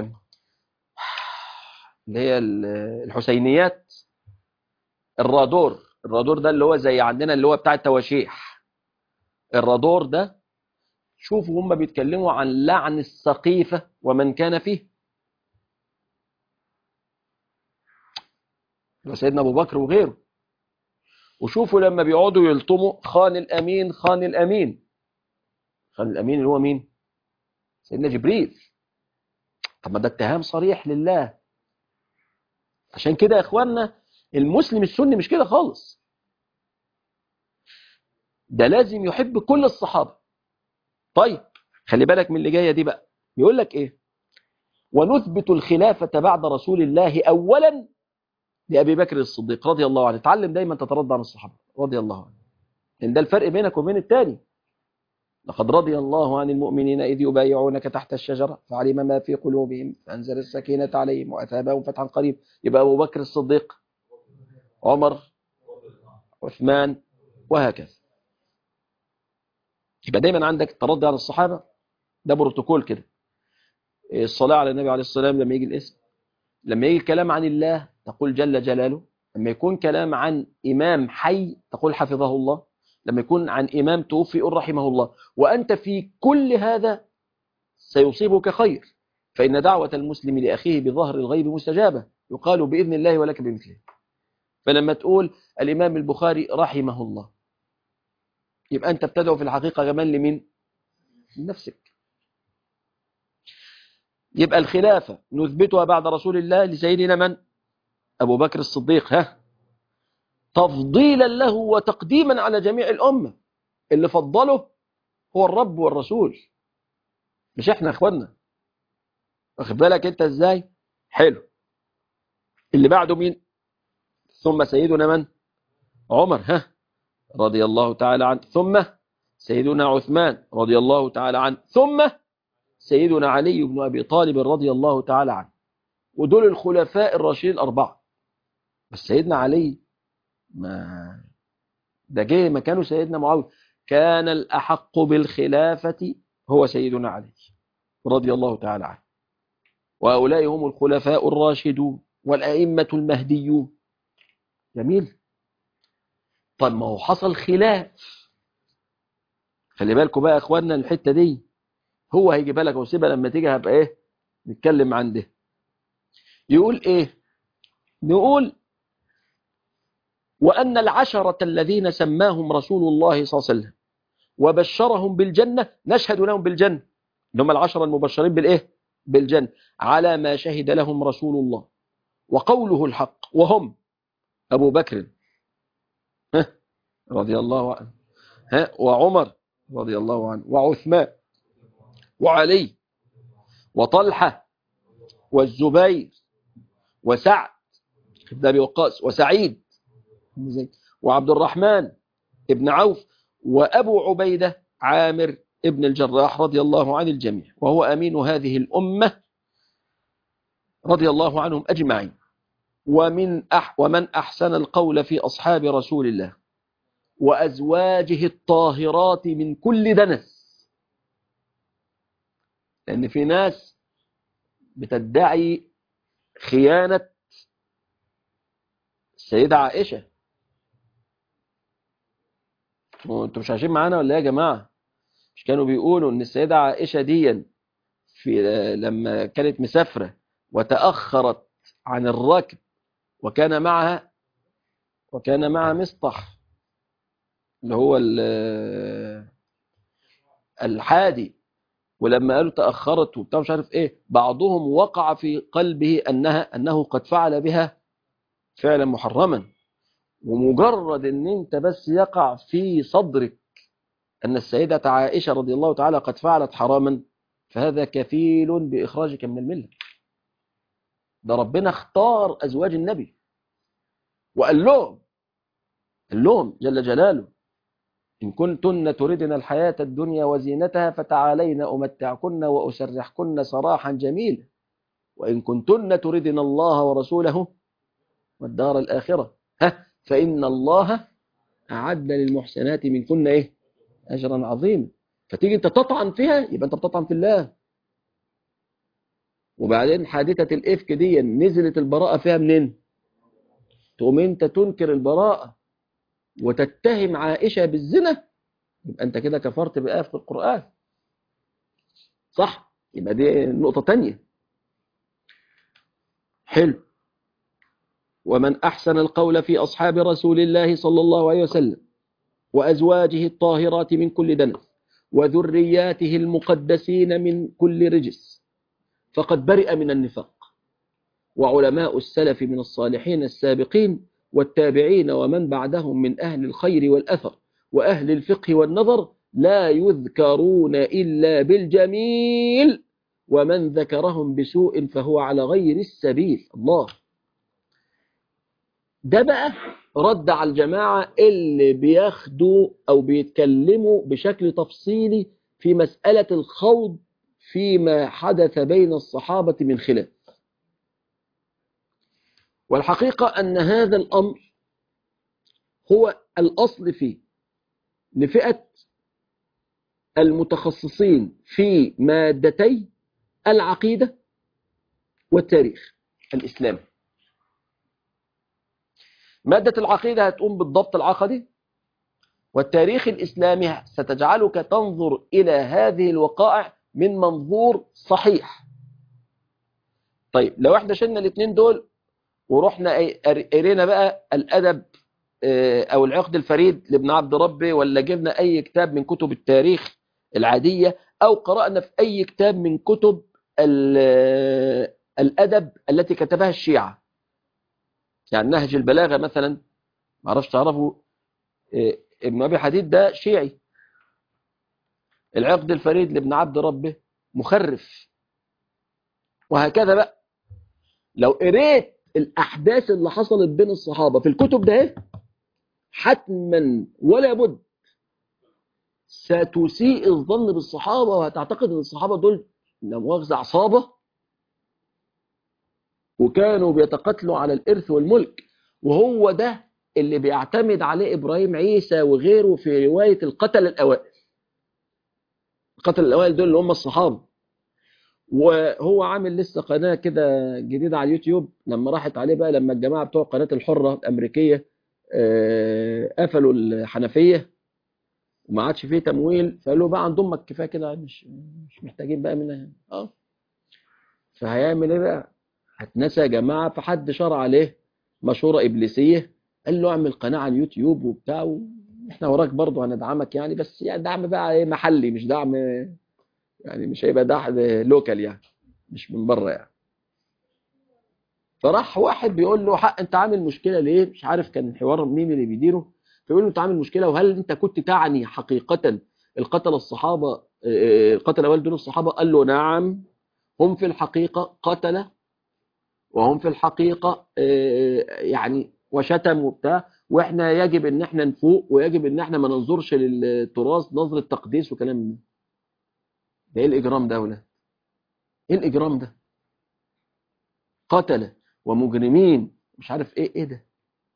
اللي هي ال- الحسينيات الرادور الرادور ده اللي هو زي عندنا اللي هو بتاع التواشيح الرادور ده شوفوا هم بيتكلموا عن لعن السقيفة ومن كان فيه سيدنا ابو بكر وغيره وشوفوا لما بيقعدوا يلطموا خان الامين خان الامين خان الامين اللي هو مين سيدنا جبريل طب ما ده اتهام صريح لله عشان كده يا اخواننا المسلم السني مش كده خالص ده لازم يحب كل الصحابه طيب خلي بالك من اللي جايه دي بقى يقول لك ايه ونثبت الخلافه بعد رسول الله اولا لأبي بكر الصديق رضي الله عنه تعلم دايما تترضى عن الصحابة رضي الله عنه إن ده الفرق بينك وبين التاني لقد رضي الله عن المؤمنين إذ يبايعونك تحت الشجرة فعلم ما في قلوبهم فأنزل السكينة عليهم وأثابهم فتحا قريب يبقى أبو بكر الصديق عمر عثمان وهكذا يبقى دايما عندك الترضي عن الصحابة ده بروتوكول كده الصلاة على النبي عليه الصلاة والسلام لما يجي الاسم لما يجي الكلام عن الله تقول جل جلاله لما يكون كلام عن إمام حي تقول حفظه الله لما يكون عن إمام توفي قل رحمه الله وأنت في كل هذا سيصيبك خير فإن دعوة المسلم لأخيه بظهر الغيب مستجابة يقال بإذن الله ولك بمثله فلما تقول الإمام البخاري رحمه الله يبقى أنت بتدعو في الحقيقة كمان لمين؟ لنفسك يبقى الخلافة نثبتها بعد رسول الله لسيدنا من؟ أبو بكر الصديق ها تفضيلا له وتقديما على جميع الأمة اللي فضله هو الرب والرسول مش احنا اخواننا واخد بالك انت ازاي حلو اللي بعده مين ثم سيدنا من عمر ها رضي الله تعالى عنه ثم سيدنا عثمان رضي الله تعالى عنه ثم سيدنا علي بن أبي طالب رضي الله تعالى عنه ودول الخلفاء الراشدين الأربعة بس سيدنا علي ما ده جه مكانه سيدنا معاوية كان الأحق بالخلافة هو سيدنا علي رضي الله تعالى عنه وهؤلاء هم الخلفاء الراشدون والأئمة المهديون جميل طب ما هو حصل خلاف خلي بالكم بقى يا اخواننا الحته دي هو هيجيبها لك وسيبها لما تيجي هبقى ايه نتكلم عن ده يقول ايه نقول وان العشره الذين سماهم رسول الله صلى الله عليه وسلم وبشرهم بالجنه نشهد لهم بالجنه اللي هم العشره المبشرين بالايه بالجنه على ما شهد لهم رسول الله وقوله الحق وهم ابو بكر ها رضي الله عنه ها وعمر رضي الله عنه وعثمان وعلي وطلحة والزبير وسعد بن أبي وقاص وسعيد وعبد الرحمن ابن عوف وأبو عبيدة عامر ابن الجراح رضي الله عن الجميع وهو أمين هذه الأمة رضي الله عنهم أجمعين ومن أح ومن أحسن القول في أصحاب رسول الله وأزواجه الطاهرات من كل دنس لأن في ناس بتدعي خيانة السيدة عائشة انتوا مش عايشين معانا ولا ايه يا جماعة مش كانوا بيقولوا ان السيدة عائشة دي في لما كانت مسافرة وتأخرت عن الركب وكان معها وكان معها مصطح اللي هو الحادي ولما قالوا تأخرت وبتاع مش عارف ايه بعضهم وقع في قلبه انها انه قد فعل بها فعلا محرما ومجرد ان انت بس يقع في صدرك ان السيدة عائشة رضي الله تعالى قد فعلت حراما فهذا كفيل بإخراجك من الملة ده ربنا اختار أزواج النبي وقال لهم قال لهم جل جلاله إن كنتن تردن الحياة الدنيا وزينتها فتعالين أمتعكن وأسرحكن سراحا جميلا وإن كنتن تردن الله ورسوله والدار الآخرة ها فإن الله أعد للمحسنات منكن إيه أجرا عظيما فتيجي أنت تطعن فيها يبقى أنت بتطعن في الله وبعدين حادثة الإفك دي نزلت البراءة فيها منين تقوم أنت تنكر البراءة وتتهم عائشة بالزنا يبقى أنت كده كفرت بآية في القرآن صح يبقى دي نقطة تانية حلو ومن أحسن القول في أصحاب رسول الله صلى الله عليه وسلم وأزواجه الطاهرات من كل دنس وذرياته المقدسين من كل رجس فقد برئ من النفاق وعلماء السلف من الصالحين السابقين والتابعين ومن بعدهم من أهل الخير والأثر وأهل الفقه والنظر لا يذكرون إلا بالجميل ومن ذكرهم بسوء فهو على غير السبيل الله ده بقى رد على الجماعة اللي بياخدوا أو بيتكلموا بشكل تفصيلي في مسألة الخوض فيما حدث بين الصحابة من خلاف والحقيقة أن هذا الأمر هو الأصل فيه لفئة المتخصصين في مادتي العقيدة والتاريخ الإسلامي مادة العقيدة هتقوم بالضبط العقدي والتاريخ الإسلامي ستجعلك تنظر إلى هذه الوقائع من منظور صحيح طيب لو احنا شلنا الاثنين دول ورحنا قرينا بقى الأدب أو العقد الفريد لابن عبد ربي ولا جبنا أي كتاب من كتب التاريخ العادية أو قرأنا في أي كتاب من كتب الأدب التي كتبها الشيعة يعني نهج البلاغة مثلا معرفش تعرفوا إيه، ابن أبي حديد ده شيعي العقد الفريد لابن عبد ربه مخرف وهكذا بقى لو قريت الأحداث اللي حصلت بين الصحابة في الكتب ده إيه؟ حتما ولا بد ستسيء الظن بالصحابة وهتعتقد ان الصحابة دول لا مؤاخذة عصابة وكانوا بيتقاتلوا على الإرث والملك وهو ده اللي بيعتمد عليه إبراهيم عيسى وغيره في رواية القتل الأوائل القتل الأوائل دول اللي هم الصحابة وهو عامل لسه قناة كده جديدة على اليوتيوب لما راحت عليه بقى لما الجماعة بتوع قناة الحرة الأمريكية آه، قفلوا الحنفية وما عادش فيه تمويل فقالوا بقى عند امك كفايه كده مش مش محتاجين بقى منها اه فهيعمل ايه بقى هتنسى يا جماعه فحد شرع عليه مشوره ابليسيه قال له اعمل قناه على اليوتيوب وبتاع و... احنا وراك برضه هندعمك يعني بس يعني دعم بقى ايه محلي مش دعم يعني مش هيبقى دعم لوكال يعني مش من بره يعني فراح واحد بيقول له حق انت عامل مشكله ليه مش عارف كان حوار مين اللي بيديره فيقول له انت عامل مشكله وهل انت كنت تعني حقيقه القتل الصحابه آه، القتل اول دول الصحابه قال له نعم هم في الحقيقه قتله وهم في الحقيقه آه، يعني وشتموا وبتاع واحنا يجب ان احنا نفوق ويجب ان احنا ما ننظرش للتراث نظره تقديس وكلام من ده ده ايه الاجرام ده يا ولاد ايه الاجرام ده قتله ومجرمين مش عارف ايه ايه ده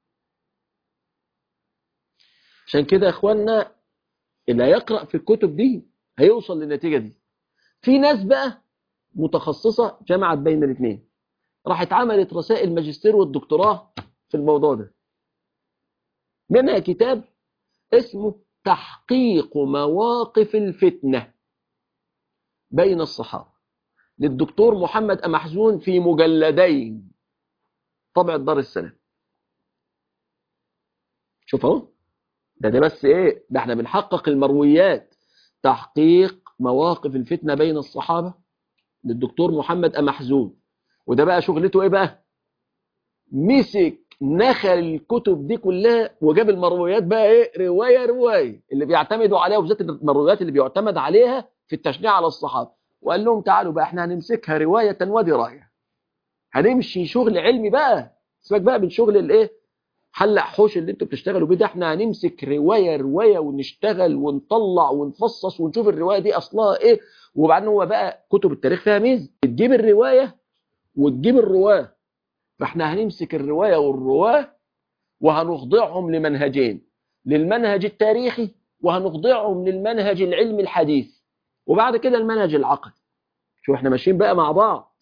عشان كده يا اخوانا اللي هيقرأ في الكتب دي هيوصل للنتيجة دي في ناس بقى متخصصة جمعت بين الاثنين راحت عملت رسائل ماجستير والدكتوراه في الموضوع ده منها كتاب اسمه تحقيق مواقف الفتنة بين الصحابة للدكتور محمد أمحزون في مجلدين طبع دار السلام شوف اهو ده ده بس ايه ده احنا بنحقق المرويات تحقيق مواقف الفتنة بين الصحابة للدكتور محمد أمحزون وده بقى شغلته ايه بقى مسك نخل الكتب دي كلها وجاب المرويات بقى ايه رواية رواية اللي بيعتمدوا عليها وبالذات المرويات اللي بيعتمد عليها في التشنيع على الصحابة وقال لهم تعالوا بقى احنا هنمسكها رواية ودراية هنمشي شغل علمي بقى سيبك بقى من شغل الايه حلق حوش اللي انتوا بتشتغلوا بيه ده احنا هنمسك روايه روايه ونشتغل ونطلع ونفصص ونشوف الروايه دي اصلها ايه وبعدين هو بقى كتب التاريخ فيها ميزه تجيب الروايه وتجيب الرواه فاحنا هنمسك الروايه والرواه وهنخضعهم لمنهجين للمنهج التاريخي وهنخضعهم للمنهج العلمي الحديث وبعد كده المنهج العقدي شو احنا ماشيين بقى مع بعض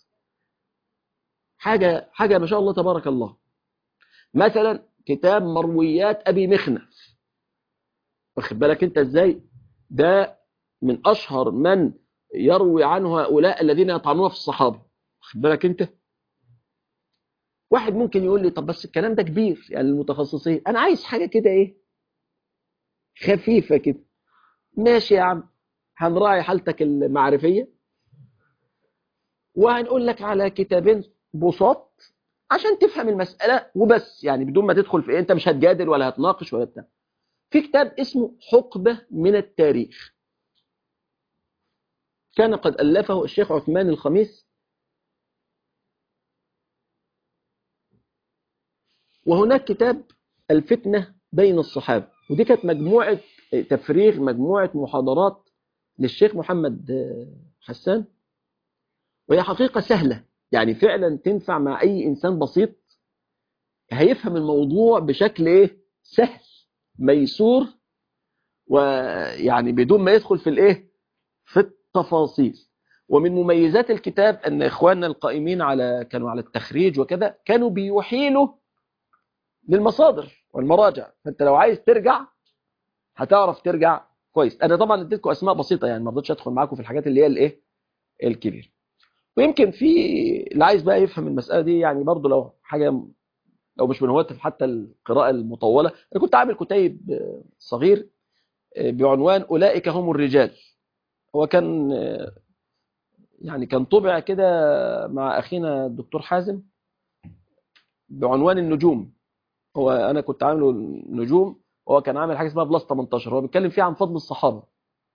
حاجه حاجه ما شاء الله تبارك الله مثلا كتاب مرويات أبي مخنف واخد بالك أنت إزاي ده من أشهر من يروي عنه هؤلاء الذين يطعنون في الصحابة واخد بالك أنت واحد ممكن يقول لي طب بس الكلام ده كبير يعني المتخصصين أنا عايز حاجة كده إيه خفيفة كده ماشي يا عم هنراعي حالتك المعرفية وهنقول لك على كتابين بساط عشان تفهم المسألة وبس يعني بدون ما تدخل في إيه انت مش هتجادل ولا هتناقش ولا بتاع في كتاب اسمه حقبة من التاريخ كان قد ألفه الشيخ عثمان الخميس وهناك كتاب الفتنة بين الصحابة ودي كانت مجموعة تفريغ مجموعة محاضرات للشيخ محمد حسان وهي حقيقة سهلة يعني فعلا تنفع مع أي إنسان بسيط هيفهم الموضوع بشكل إيه سهل ميسور ويعني بدون ما يدخل في الإيه في التفاصيل ومن مميزات الكتاب أن إخواننا القائمين على كانوا على التخريج وكذا كانوا بيحيلوا للمصادر والمراجع فأنت لو عايز ترجع هتعرف ترجع كويس أنا طبعا اديتكم أسماء بسيطة يعني ما رضيتش أدخل معاكم في الحاجات اللي هي الإيه الكبيرة ويمكن في اللي عايز بقى يفهم المسألة دي يعني برضو لو حاجة لو مش من هواة حتى القراءة المطولة أنا كنت عامل كتيب صغير بعنوان أولئك هم الرجال هو كان يعني كان طبع كده مع أخينا الدكتور حازم بعنوان النجوم هو أنا كنت عامله نجوم وهو كان عامل حاجة اسمها بلس 18 هو بيتكلم فيها عن فضل الصحابة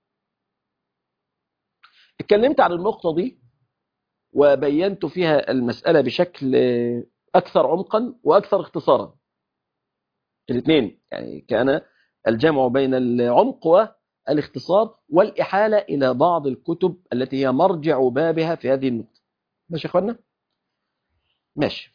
اتكلمت عن النقطة دي وبينت فيها المسألة بشكل أكثر عمقا وأكثر اختصارا الاثنين يعني كان الجمع بين العمق والاختصار والإحالة إلى بعض الكتب التي هي مرجع بابها في هذه النقطة ماشي يا أخوانا ماشي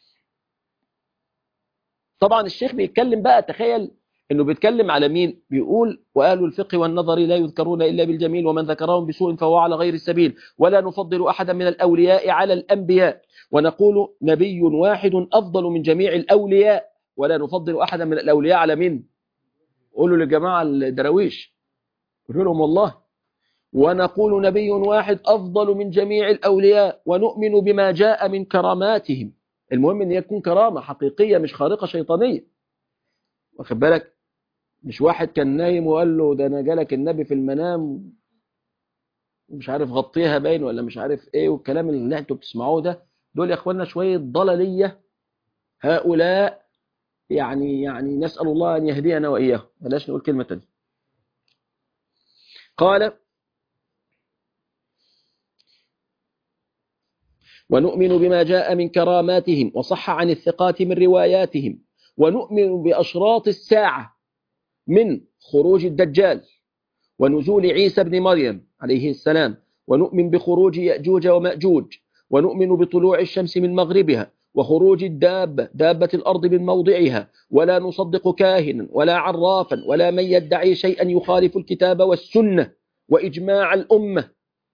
طبعا الشيخ بيتكلم بقى تخيل انه بيتكلم على مين بيقول واهل الفقه والنظر لا يذكرون الا بالجميل ومن ذكرهم بسوء فهو على غير السبيل ولا نفضل احدا من الاولياء على الانبياء ونقول نبي واحد افضل من جميع الاولياء ولا نفضل احدا من الاولياء على مين قولوا للجماعه الدراويش قولوا لهم والله ونقول نبي واحد افضل من جميع الاولياء ونؤمن بما جاء من كراماتهم المهم ان يكون كرامه حقيقيه مش خارقه شيطانيه واخد بالك مش واحد كان نايم وقال له ده انا جالك النبي في المنام ومش عارف غطيها باين ولا مش عارف ايه والكلام اللي انتوا بتسمعوه ده دول يا اخوانا شويه ضلاليه هؤلاء يعني يعني نسال الله ان يهدينا واياهم بلاش نقول كلمه ثانيه قال ونؤمن بما جاء من كراماتهم وصح عن الثقات من رواياتهم ونؤمن بأشراط الساعة من خروج الدجال ونزول عيسى بن مريم عليه السلام ونؤمن بخروج يأجوج ومأجوج ونؤمن بطلوع الشمس من مغربها وخروج الدابة دابة الأرض من موضعها ولا نصدق كاهنا ولا عرافا ولا من يدعي شيئا يخالف الكتاب والسنة وإجماع الأمة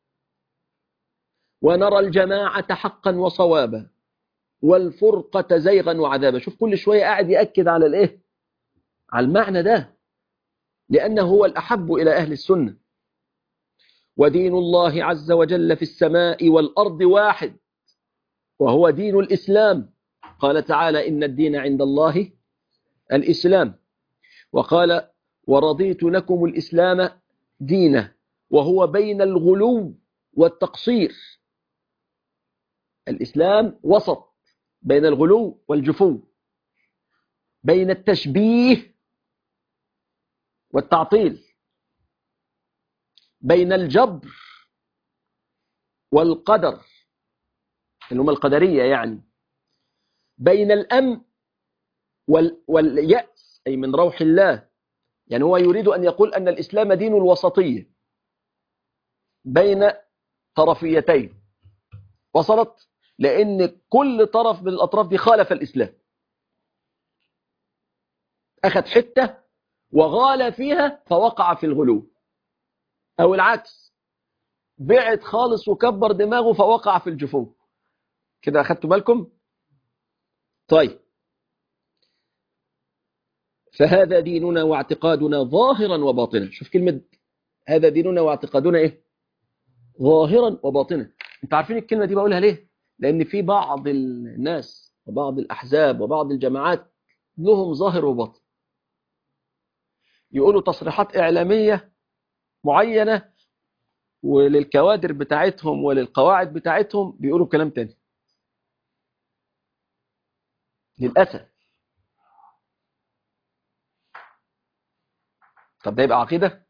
ونرى الجماعة حقا وصوابا والفرقة زيغا وعذابا شوف كل شوية قاعد يأكد على الايه على المعنى ده لأنه هو الأحب إلى أهل السنة ودين الله عز وجل في السماء والأرض واحد وهو دين الإسلام قال تعالى إن الدين عند الله الإسلام وقال ورضيت لكم الإسلام دينا وهو بين الغلو والتقصير الإسلام وسط بين الغلو والجفو بين التشبيه والتعطيل بين الجبر والقدر اللي هم القدرية يعني بين الأمن وال واليأس أي من روح الله يعني هو يريد أن يقول أن الإسلام دين الوسطية بين طرفيتين وصلت لأن كل طرف من الأطراف دي خالف الإسلام أخذ حتة وغال فيها فوقع في الغلو أو العكس بعد خالص وكبر دماغه فوقع في الجفو كده أخذتوا بالكم طيب فهذا ديننا واعتقادنا ظاهرا وباطنا شوف كلمة هذا ديننا واعتقادنا إيه ظاهرا وباطنا انت عارفين الكلمة دي بقولها ليه لأن في بعض الناس وبعض الأحزاب وبعض الجماعات لهم ظاهر وباطن يقولوا تصريحات إعلامية معينة وللكوادر بتاعتهم وللقواعد بتاعتهم بيقولوا كلام تاني للأسف طب ده يبقى عقيدة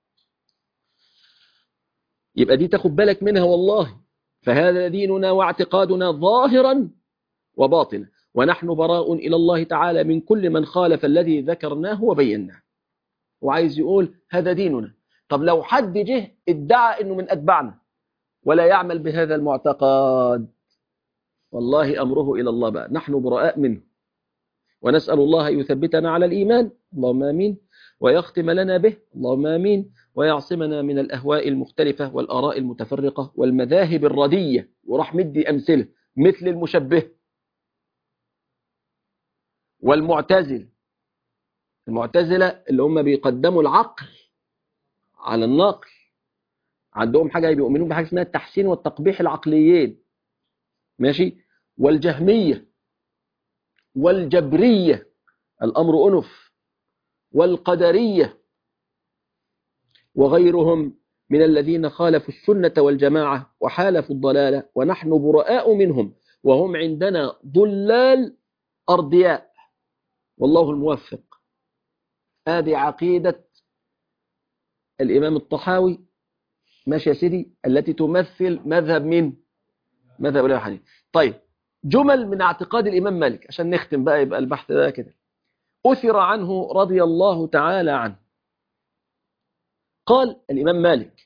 يبقى دي تاخد بالك منها والله فهذا ديننا واعتقادنا ظاهرا وباطنا ونحن براء إلى الله تعالى من كل من خالف الذي ذكرناه وبيناه وعايز يقول هذا ديننا طب لو حد جه ادعى انه من اتباعنا ولا يعمل بهذا المعتقد والله امره الى الله بقى نحن براء منه ونسال الله يثبتنا على الايمان اللهم امين ويختم لنا به اللهم امين ويعصمنا من الاهواء المختلفه والاراء المتفرقه والمذاهب الرديه وراح مدي امثله مثل المشبه والمعتزل المعتزله اللي هم بيقدموا العقل على النقل عندهم حاجة بيؤمنون بحاجة اسمها التحسين والتقبيح العقليين ماشي والجهمية والجبرية الأمر أنف والقدرية وغيرهم من الذين خالفوا السنة والجماعة وحالفوا الضلالة ونحن براء منهم وهم عندنا ضلال أرضياء والله الموفق هذه عقيدة الإمام الطحاوي ماشي يا سيدي التي تمثل مذهب من مذهب الإمام حنيفة طيب جمل من اعتقاد الإمام مالك عشان نختم بقى يبقى البحث ده كده أثر عنه رضي الله تعالى عنه قال الإمام مالك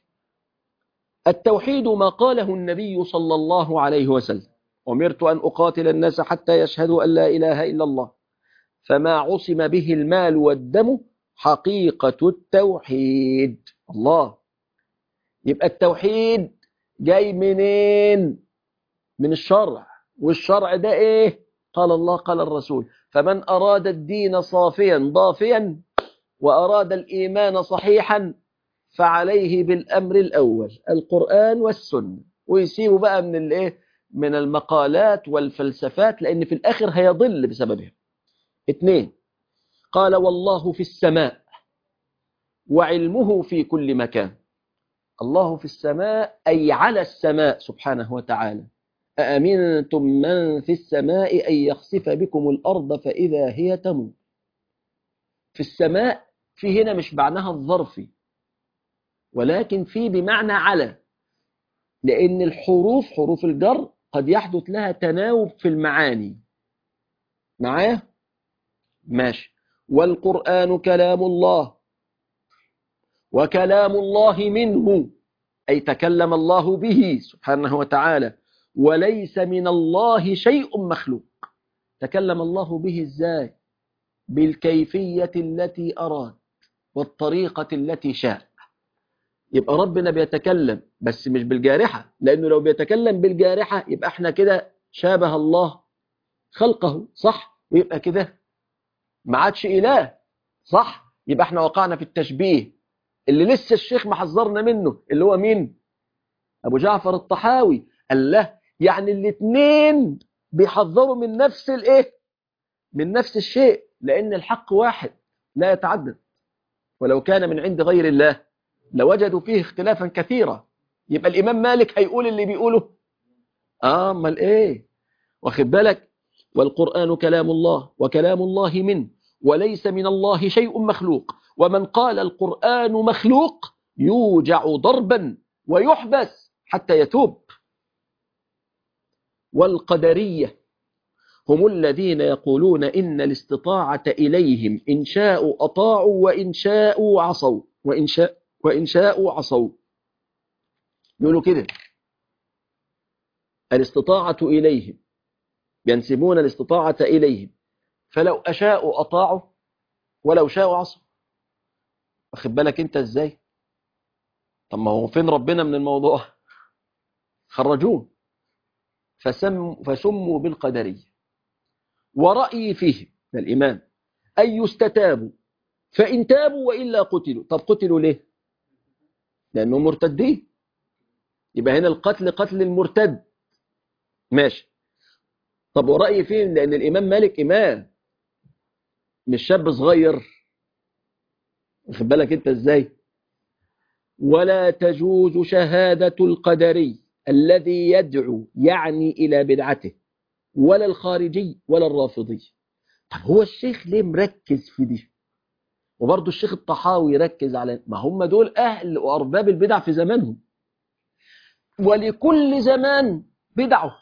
التوحيد ما قاله النبي صلى الله عليه وسلم أمرت أن أقاتل الناس حتى يشهدوا أن لا إله إلا الله فما عصم به المال والدم حقيقة التوحيد الله يبقى التوحيد جاي منين من الشرع والشرع ده ايه قال الله قال الرسول فمن أراد الدين صافيا ضافيا وأراد الإيمان صحيحا فعليه بالأمر الأول القرآن والسنة ويسيبوا بقى من الايه من المقالات والفلسفات لأن في الآخر هيضل بسببها اثنين قال والله في السماء وعلمه في كل مكان الله في السماء أي على السماء سبحانه وتعالى أأمنتم من في السماء أن يخسف بكم الأرض فإذا هي تموت في السماء في هنا مش معناها الظرفي ولكن في بمعنى على لأن الحروف حروف الجر قد يحدث لها تناوب في المعاني معايا ماشي والقرآن كلام الله وكلام الله منه أي تكلم الله به سبحانه وتعالى وليس من الله شيء مخلوق تكلم الله به ازاي بالكيفية التي أراد والطريقة التي شاء يبقى ربنا بيتكلم بس مش بالجارحة لأنه لو بيتكلم بالجارحة يبقى احنا كده شابه الله خلقه صح ويبقى كده ما عادش إله صح يبقى احنا وقعنا في التشبيه اللي لسه الشيخ محذرنا منه اللي هو مين أبو جعفر الطحاوي قال له يعني الاثنين بيحذروا من نفس الايه من نفس الشيء لأن الحق واحد لا يتعدد ولو كان من عند غير الله لوجدوا فيه اختلافا كثيرا يبقى الإمام مالك هيقول اللي بيقوله آه امال إيه واخد بالك والقرآن كلام الله وكلام الله منه وليس من الله شيء مخلوق ومن قال القرآن مخلوق يوجع ضربا ويحبس حتى يتوب والقدرية هم الذين يقولون إن الاستطاعة إليهم إن شاءوا أطاعوا وإن شاءوا عصوا وإن, شاء وإن شاءوا عصوا يقولوا كده الاستطاعة إليهم ينسبون الاستطاعة إليهم فلو أشاءوا أطاعوا ولو شاءوا عصوا واخد بالك انت ازاي طب ما هو فين ربنا من الموضوع خرجوه فسم فسموا بالقدرية ورأيي فيه الإمام أن يستتابوا فإن تابوا وإلا قتلوا طب قتلوا ليه لأنهم مرتدين يبقى هنا القتل قتل المرتد ماشي طب ورأيي فيه لأن الإمام مالك إمام مش شاب صغير واخد بالك انت ازاي ولا تجوز شهادة القدري الذي يدعو يعني إلى بدعته ولا الخارجي ولا الرافضي طب هو الشيخ ليه مركز في دي وبرضه الشيخ الطحاوي ركز على ما هم دول أهل وأرباب البدع في زمانهم ولكل زمان بدعه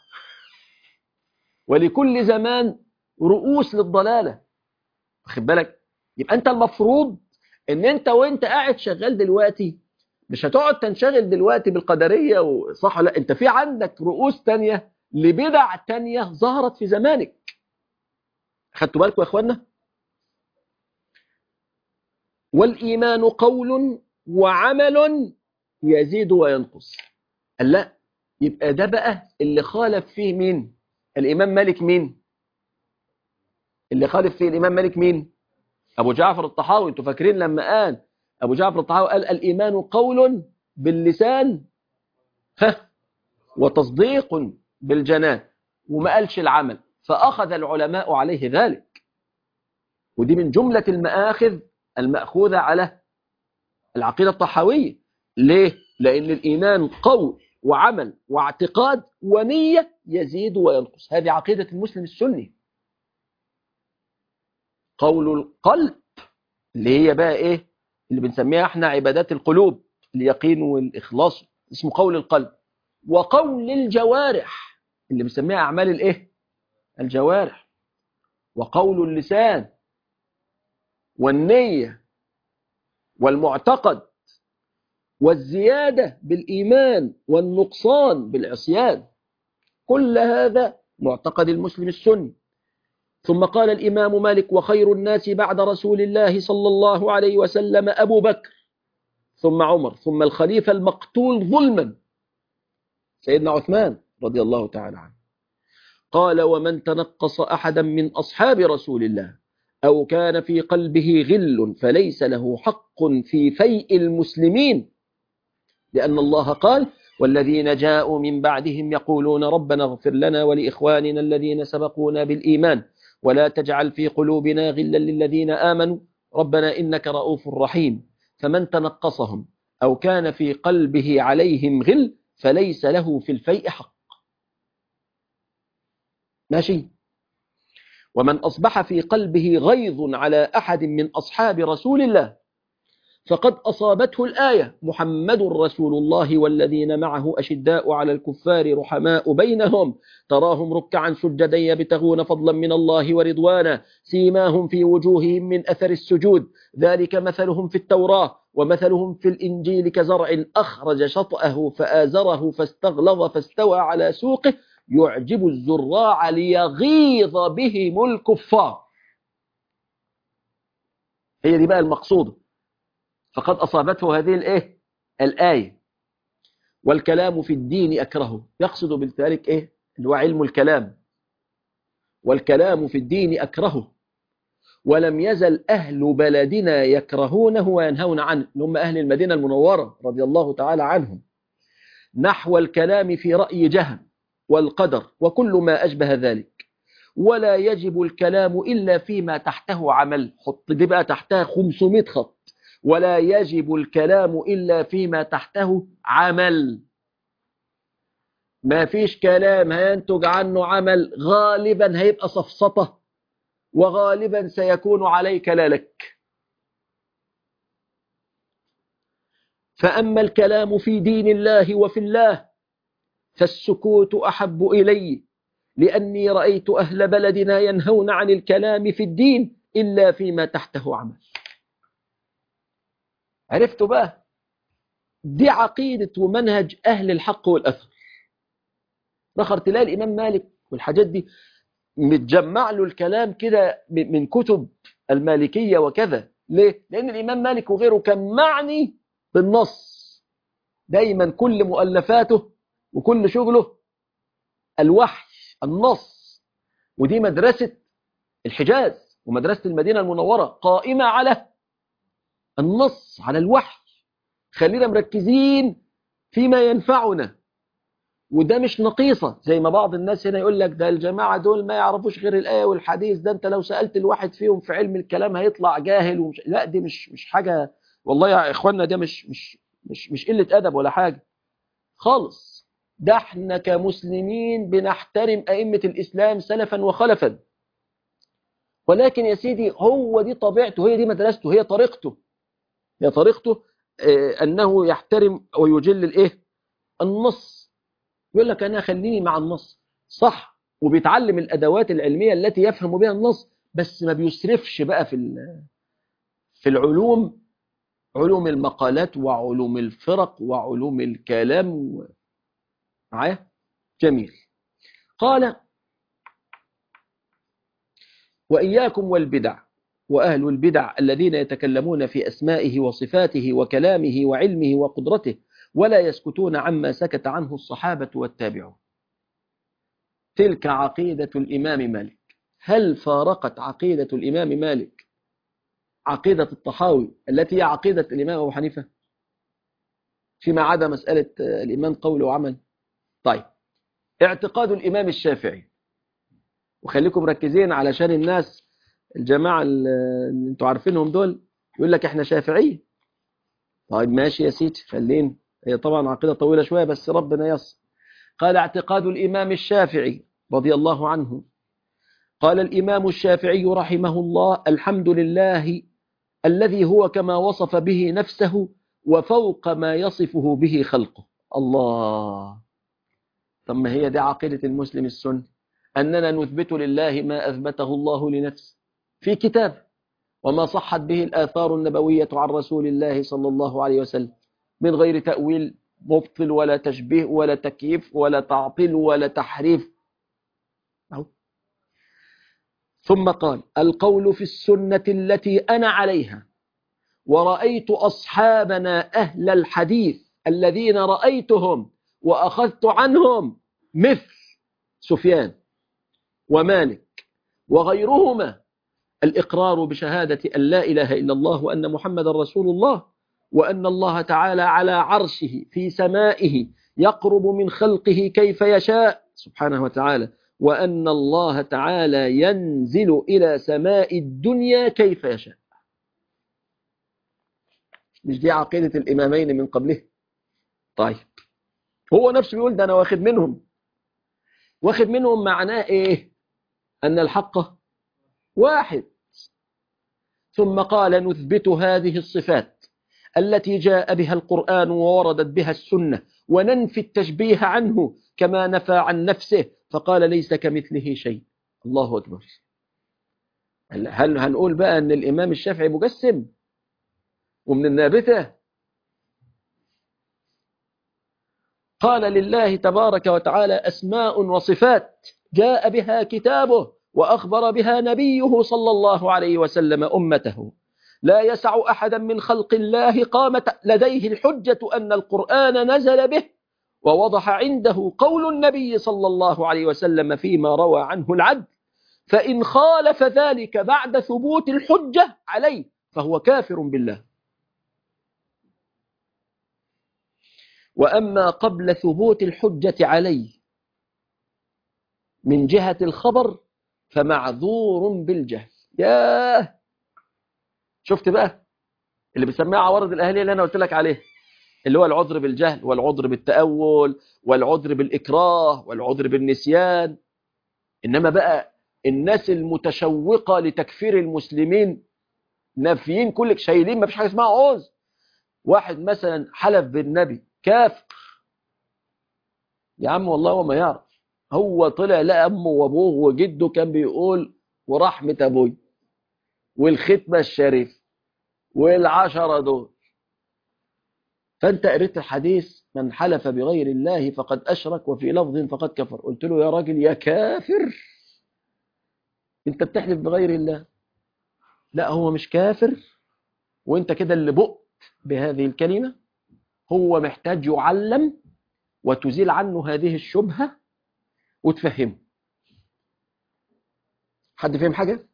ولكل زمان رؤوس للضلالة واخد بالك يبقى أنت المفروض ان انت وانت قاعد شغال دلوقتي مش هتقعد تنشغل دلوقتي بالقدرية صح لا انت في عندك رؤوس تانية لبدع تانية ظهرت في زمانك خدتوا بالكم يا اخوانا والإيمان قول وعمل يزيد وينقص قال لا يبقى ده بقى اللي خالف فيه مين الإمام مالك مين اللي خالف فيه الإمام مالك مين أبو جعفر الطحاوي انتوا فاكرين لما قال أبو جعفر الطحاوي قال الإيمان قول باللسان ها وتصديق بالجنان وما قالش العمل فأخذ العلماء عليه ذلك ودي من جملة المآخذ المأخوذة على العقيدة الطحاوية ليه؟ لأن الإيمان قول وعمل واعتقاد ونية يزيد وينقص هذه عقيدة المسلم السني قول القلب اللي هي بقى ايه اللي بنسميها احنا عبادات القلوب اليقين والإخلاص اسمه قول القلب وقول الجوارح اللي بنسميها أعمال الايه الجوارح وقول اللسان والنية والمعتقد والزيادة بالإيمان والنقصان بالعصيان كل هذا معتقد المسلم السني ثم قال الإمام مالك وخير الناس بعد رسول الله صلى الله عليه وسلم أبو بكر ثم عمر ثم الخليفة المقتول ظلما سيدنا عثمان رضي الله تعالى عنه قال ومن تنقص أحدا من أصحاب رسول الله أو كان في قلبه غل فليس له حق في فيء المسلمين لأن الله قال والذين جاءوا من بعدهم يقولون ربنا اغفر لنا ولإخواننا الذين سبقونا بالإيمان ولا تجعل في قلوبنا غلا للذين آمنوا ربنا إنك رؤوف رحيم فمن تنقصهم أو كان في قلبه عليهم غل فليس له في الفيء حق ماشي ومن أصبح في قلبه غيظ على أحد من أصحاب رسول الله فقد أصابته الآية محمد رسول الله والذين معه أشداء على الكفار رحماء بينهم تراهم ركعا سجدا يبتغون فضلا من الله ورضوانا سيماهم في وجوههم من أثر السجود ذلك مثلهم في التوراة ومثلهم في الإنجيل كزرع أخرج شطأه فآزره فاستغلظ فاستوى على سوقه يعجب الزراع ليغيظ بهم الكفار هي دي بقى المقصوده فقد أصابته هذه الإيه؟ الآية والكلام في الدين أكرهه يقصد بالذلك إيه؟ اللي هو علم الكلام والكلام في الدين أكرهه ولم يزل أهل بلدنا يكرهونه وينهون عنه هم أهل المدينة المنورة رضي الله تعالى عنهم نحو الكلام في رأي جهم والقدر وكل ما أشبه ذلك ولا يجب الكلام إلا فيما تحته عمل حط دي بقى تحتها 500 خط ولا يجب الكلام إلا فيما تحته عمل ما فيش كلام هينتج عنه عمل غالبا هيبقى صفصطة وغالبا سيكون عليك لا لك فأما الكلام في دين الله وفي الله فالسكوت أحب إلي لأني رأيت أهل بلدنا ينهون عن الكلام في الدين إلا فيما تحته عمل عرفتوا بقى دي عقيدة ومنهج أهل الحق والأثر رخر تلاقي الإمام مالك والحاجات دي متجمع له الكلام كده من كتب المالكية وكذا ليه؟ لأن الإمام مالك وغيره كان معني بالنص دايما كل مؤلفاته وكل شغله الوحي النص ودي مدرسة الحجاز ومدرسة المدينة المنورة قائمة على النص على الوحي خلينا مركزين فيما ينفعنا وده مش نقيصة زي ما بعض الناس هنا يقول لك ده الجماعة دول ما يعرفوش غير الآية والحديث ده انت لو سألت الواحد فيهم في علم الكلام هيطلع جاهل ومش لا دي مش مش حاجة والله يا اخوانا ده مش مش مش مش قلة أدب ولا حاجة خالص ده احنا كمسلمين بنحترم أئمة الإسلام سلفا وخلفا ولكن يا سيدي هو دي طبيعته هي دي مدرسته هي طريقته هي طريقته اه أنه يحترم ويجل الإيه النص يقول لك أنا خليني مع النص صح وبيتعلم الأدوات العلمية التي يفهم بها النص بس ما بيسرفش بقى في في العلوم علوم المقالات وعلوم الفرق وعلوم الكلام معايا جميل قال وإياكم والبدع وأهل البدع الذين يتكلمون في أسمائه وصفاته وكلامه وعلمه وقدرته ولا يسكتون عما سكت عنه الصحابة والتابعون تلك عقيدة الإمام مالك هل فارقت عقيدة الإمام مالك عقيدة الطحاوي التي هي عقيدة الإمام أبو حنيفة فيما عدا مسألة الإمام قول وعمل طيب اعتقاد الإمام الشافعي وخليكم مركزين علشان الناس الجماعة اللي انتوا عارفينهم دول يقول لك احنا شافعية طيب ماشي يا سيدي خلينا هي طبعا عقيدة طويلة شوية بس ربنا يص قال اعتقاد الإمام الشافعي رضي الله عنه قال الإمام الشافعي رحمه الله الحمد لله الذي هو كما وصف به نفسه وفوق ما يصفه به خلقه الله ثم هي دي عقيدة المسلم السني أننا نثبت لله ما أثبته الله لنفسه في كتاب وما صحت به الآثار النبوية عن رسول الله صلى الله عليه وسلم من غير تأويل مبطل ولا تشبيه ولا تكييف ولا تعطيل ولا تحريف أو. ثم قال القول في السنة التي أنا عليها ورأيت أصحابنا أهل الحديث الذين رأيتهم وأخذت عنهم مثل سفيان ومالك وغيرهما الإقرار بشهادة أن لا إله إلا الله وأن محمد رسول الله وأن الله تعالى على عرشه في سمائه يقرب من خلقه كيف يشاء سبحانه وتعالى وأن الله تعالى ينزل إلى سماء الدنيا كيف يشاء مش دي عقيدة الإمامين من قبله طيب هو نفسه يقول ده أنا واخد منهم واخد منهم معناه إيه أن الحق واحد ثم قال نثبت هذه الصفات التي جاء بها القرآن ووردت بها السنة وننفي التشبيه عنه كما نفى عن نفسه فقال ليس كمثله شيء الله أكبر هل هنقول بقى أن الإمام الشافعي مجسم ومن النابتة قال لله تبارك وتعالى أسماء وصفات جاء بها كتابه وأخبر بها نبيه صلى الله عليه وسلم أمته لا يسع أحدا من خلق الله قامت لديه الحجة أن القرآن نزل به ووضح عنده قول النبي صلى الله عليه وسلم فيما روى عنه العدل فإن خالف ذلك بعد ثبوت الحجة عليه فهو كافر بالله وأما قبل ثبوت الحجة عليه من جهة الخبر فمعذور بالجهل ياه شفت بقى اللي بيسميها عوارض الأهلية اللي أنا قلت لك عليه اللي هو العذر بالجهل والعذر بالتأول والعذر بالإكراه والعذر بالنسيان إنما بقى الناس المتشوقة لتكفير المسلمين نافيين كلك شايلين ما فيش حاجة اسمها عوز واحد مثلا حلف بالنبي كافر يا عم والله وما يعرف هو طلع لقى امه وابوه وجده كان بيقول ورحمة ابوي والختمة الشريف والعشرة دول فانت قريت الحديث من حلف بغير الله فقد اشرك وفي لفظ فقد كفر قلت له يا راجل يا كافر انت بتحلف بغير الله لا هو مش كافر وانت كده اللي بقت بهذه الكلمة هو محتاج يعلم وتزيل عنه هذه الشبهة وتفهمه حد فهم حاجة؟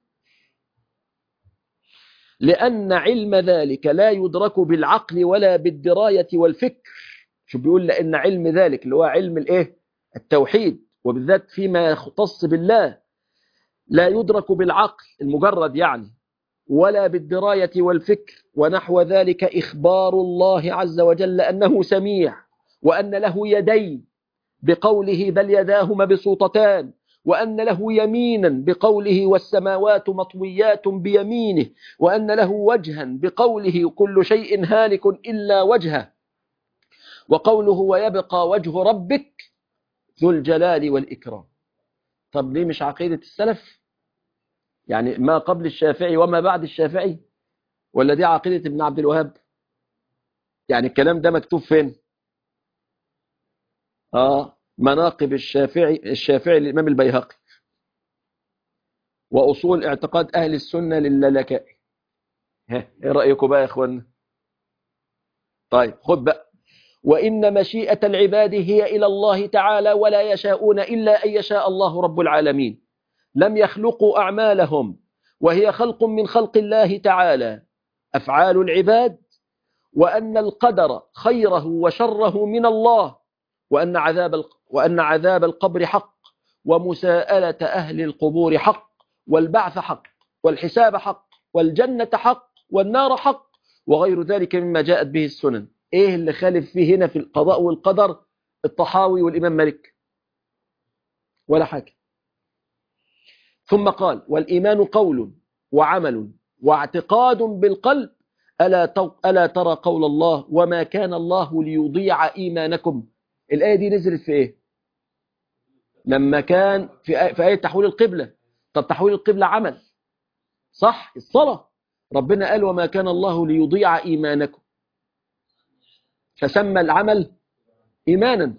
لأن علم ذلك لا يدرك بالعقل ولا بالدراية والفكر شو بيقول لأن علم ذلك اللي هو علم الايه التوحيد وبالذات فيما يختص بالله لا يدرك بالعقل المجرد يعني ولا بالدراية والفكر ونحو ذلك إخبار الله عز وجل أنه سميع وأن له يدين بقوله بل يداه مبسوطتان وأن له يمينا بقوله والسماوات مطويات بيمينه وأن له وجها بقوله كل شيء هالك إلا وجهه وقوله ويبقى وجه ربك ذو الجلال والإكرام طب ليه مش عقيدة السلف يعني ما قبل الشافعي وما بعد الشافعي ولا دي عقيدة ابن عبد الوهاب يعني الكلام ده مكتوب فين آه مناقب الشافعي الشافعي للإمام البيهقي وأصول اعتقاد أهل السنة للالكائي ها ايه رأيكم بقى يا اخوانا طيب خد بقى وإن مشيئة العباد هي إلى الله تعالى ولا يشاءون إلا أن يشاء الله رب العالمين لم يخلقوا أعمالهم وهي خلق من خلق الله تعالى أفعال العباد وأن القدر خيره وشره من الله وأن عذاب وأن عذاب القبر حق ومساءلة أهل القبور حق والبعث حق والحساب حق والجنة حق والنار حق وغير ذلك مما جاءت به السنن إيه اللي خالف فيه هنا في القضاء والقدر الطحاوي والإمام مالك ولا حاجة ثم قال والإيمان قول وعمل واعتقاد بالقلب ألا, تو... ألا ترى قول الله وما كان الله ليضيع إيمانكم الآية دي نزلت في إيه لما كان في آية, في آية تحويل القبلة طب تحويل القبلة عمل صح الصلاة ربنا قال وما كان الله ليضيع إيمانكم فسمى العمل إيمانا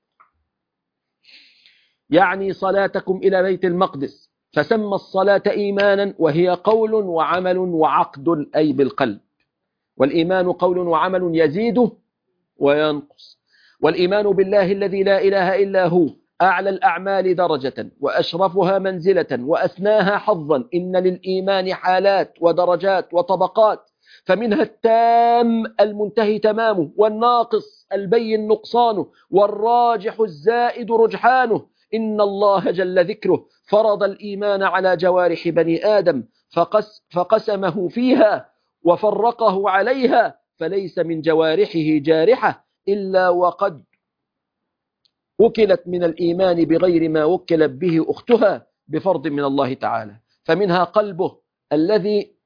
يعني صلاتكم إلى بيت المقدس فسمى الصلاة إيمانا وهي قول وعمل وعقد أي بالقلب والإيمان قول وعمل يزيد وينقص والإيمان بالله الذي لا إله إلا هو أعلى الأعمال درجة وأشرفها منزلة وأسناها حظا إن للإيمان حالات ودرجات وطبقات فمنها التام المنتهي تمامه والناقص البين نقصانه والراجح الزائد رجحانه إن الله جل ذكره فرض الإيمان على جوارح بني آدم فقس فقسمه فيها وفرقه عليها فليس من جوارحه جارحة إلا وقد وكلت من الإيمان بغير ما وكلت به أختها بفرض من الله تعالى فمنها قلبه الذي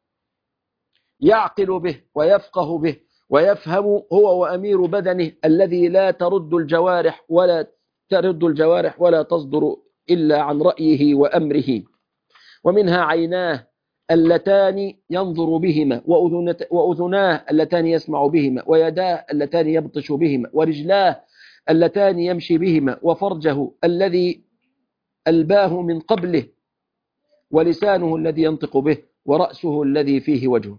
يعقل به ويفقه به ويفهم هو وأمير بدنه الذي لا ترد الجوارح ولا ترد الجوارح ولا تصدر إلا عن رأيه وأمره ومنها عيناه اللتان ينظر بهما وأذناه اللتان يسمع بهما ويداه اللتان يبطش بهما ورجلاه اللتان يمشي بهما وفرجه الذي ألباه من قبله ولسانه الذي ينطق به ورأسه الذي فيه وجهه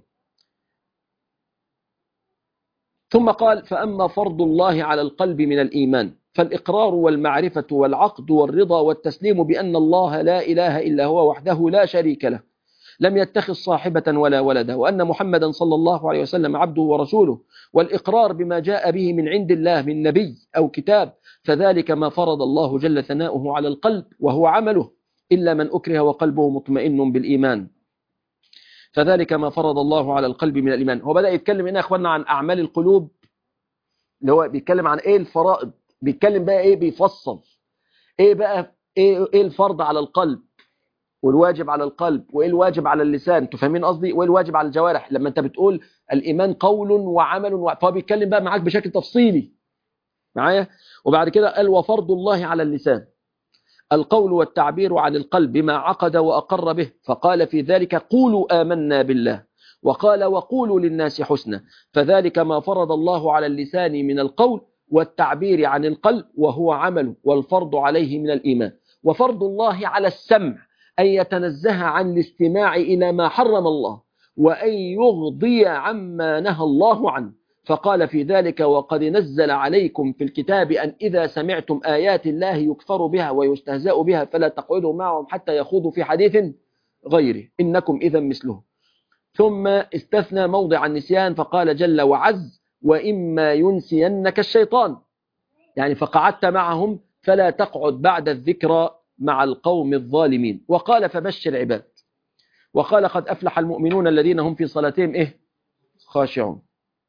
ثم قال فأما فرض الله على القلب من الإيمان فالإقرار والمعرفة والعقد والرضا والتسليم بأن الله لا إله إلا هو وحده لا شريك له لم يتخذ صاحبة ولا ولدا وأن محمدا صلى الله عليه وسلم عبده ورسوله والإقرار بما جاء به من عند الله من نبي أو كتاب فذلك ما فرض الله جل ثناؤه على القلب وهو عمله إلا من أكره وقلبه مطمئن بالإيمان فذلك ما فرض الله على القلب من الإيمان هو بدأ يتكلم هنا أخوانا عن أعمال القلوب اللي هو بيتكلم عن إيه الفرائض بيتكلم بقى إيه بيفصل إيه بقى إيه, إيه الفرض على القلب والواجب على القلب وايه الواجب على اللسان انتوا فاهمين قصدي وايه الواجب على الجوارح لما انت بتقول الايمان قول وعمل و... فهو بيتكلم بقى معاك بشكل تفصيلي معايا وبعد كده قال وفرض الله على اللسان القول والتعبير عن القلب بما عقد واقر به فقال في ذلك قولوا آمنا بالله وقال وقولوا للناس حسنا فذلك ما فرض الله على اللسان من القول والتعبير عن القلب وهو عمل والفرض عليه من الإيمان وفرض الله على السمع أن يتنزه عن الاستماع إلى ما حرم الله وأن يغضي عما نهى الله عنه فقال في ذلك وقد نزل عليكم في الكتاب أن إذا سمعتم آيات الله يكفر بها ويستهزأ بها فلا تقعدوا معهم حتى يخوضوا في حديث غيره إنكم إذا مثله ثم استثنى موضع النسيان فقال جل وعز وإما ينسينك الشيطان يعني فقعدت معهم فلا تقعد بعد الذكرى مع القوم الظالمين وقال فبشر عباد وقال قد أفلح المؤمنون الذين هم في صلاتهم إيه خاشعون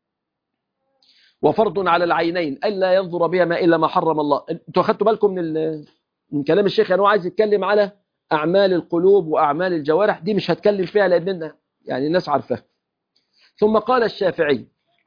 وفرض على العينين ألا ينظر بهما إلا ما حرم الله انتوا أخذتوا بالكم من, من كلام الشيخ يعني هو عايز يتكلم على أعمال القلوب وأعمال الجوارح دي مش هتكلم فيها لأن يعني الناس عارفة ثم قال الشافعي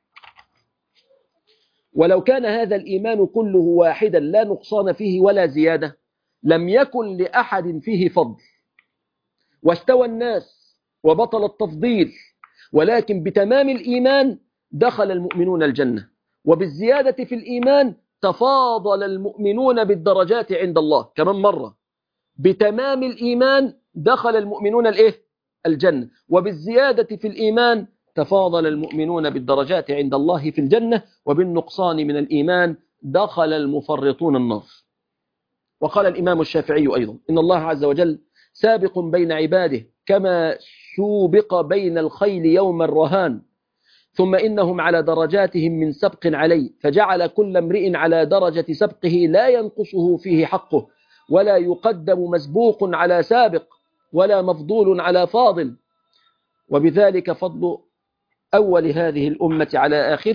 ولو كان هذا الإيمان كله واحدا لا نقصان فيه ولا زيادة لم يكن لأحد فيه فضل واستوى الناس وبطل التفضيل ولكن بتمام الإيمان دخل المؤمنون الجنة وبالزيادة في الإيمان تفاضل المؤمنون بالدرجات عند الله كمان مرة بتمام الإيمان دخل المؤمنون الإيه؟ الجنة وبالزيادة في الإيمان تفاضل المؤمنون بالدرجات عند الله في الجنة وبالنقصان من الإيمان دخل المفرطون النار وقال الإمام الشافعي أيضا إن الله عز وجل سابق بين عباده كما سوبق بين الخيل يوم الرهان ثم إنهم على درجاتهم من سبق عليه فجعل كل امرئ على درجة سبقه لا ينقصه فيه حقه ولا يقدم مسبوق على سابق ولا مفضول على فاضل وبذلك فضل أول هذه الأمة على آخرها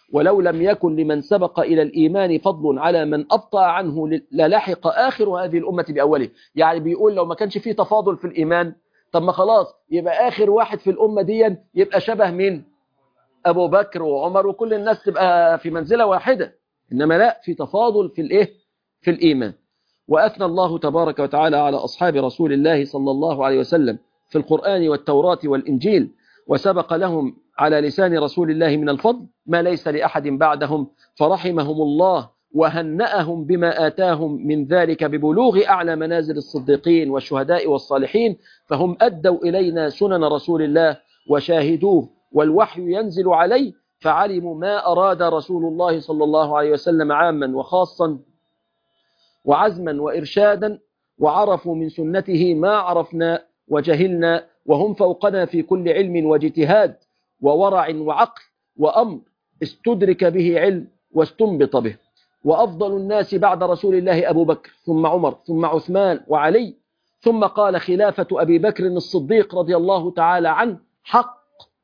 ولو لم يكن لمن سبق إلى الإيمان فضل على من أبطأ عنه للحق آخر هذه الأمة بأوله يعني بيقول لو ما كانش فيه تفاضل في الإيمان طب ما خلاص يبقى آخر واحد في الأمة دي يبقى شبه مين أبو بكر وعمر وكل الناس تبقى في منزلة واحدة إنما لا في تفاضل في الإيه في الإيمان وأثنى الله تبارك وتعالى على أصحاب رسول الله صلى الله عليه وسلم في القرآن والتوراة والإنجيل وسبق لهم على لسان رسول الله من الفضل ما ليس لأحد بعدهم فرحمهم الله وهنأهم بما آتاهم من ذلك ببلوغ أعلى منازل الصديقين والشهداء والصالحين فهم أدوا إلينا سنن رسول الله وشاهدوه والوحي ينزل عليه فعلموا ما أراد رسول الله صلى الله عليه وسلم عاما وخاصا وعزما وإرشادا وعرفوا من سنته ما عرفنا وجهلنا وهم فوقنا في كل علم واجتهاد وورع وعقل وأمر استدرك به علم واستنبط به وأفضل الناس بعد رسول الله أبو بكر ثم عمر ثم عثمان وعلي ثم قال خلافة أبي بكر الصديق رضي الله تعالى عنه حق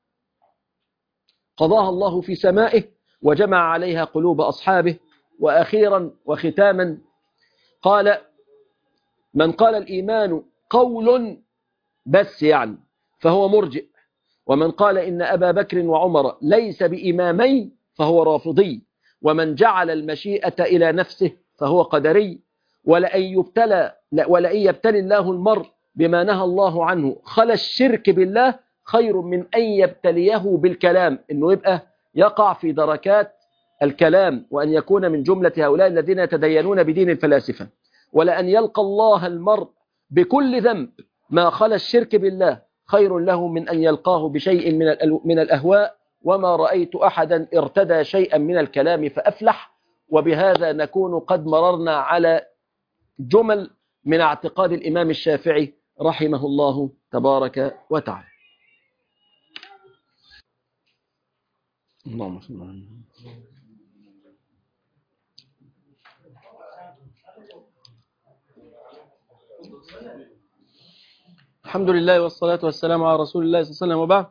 قضاها الله في سمائه وجمع عليها قلوب أصحابه وأخيرا وختاما قال من قال الإيمان قول بس يعني فهو مرجئ ومن قال إن أبا بكر وعمر ليس بإمامين فهو رافضي ومن جعل المشيئة إلى نفسه فهو قدري ولأن يبتلى ولأن يبتلي الله المرء بما نهى الله عنه خلى الشرك بالله خير من أن يبتليه بالكلام إنه يبقى يقع في دركات الكلام وأن يكون من جملة هؤلاء الذين يتدينون بدين الفلاسفة ولأن يلقى الله المرء بكل ذنب ما خلى الشرك بالله خير له من أن يلقاه بشيء من من الأهواء وما رأيت أحدا ارتدى شيئا من الكلام فأفلح وبهذا نكون قد مررنا على جمل من اعتقاد الإمام الشافعي رحمه الله تبارك وتعالى اللهم صل على الحمد لله والصلاة والسلام على رسول الله صلى الله عليه وسلم وبعد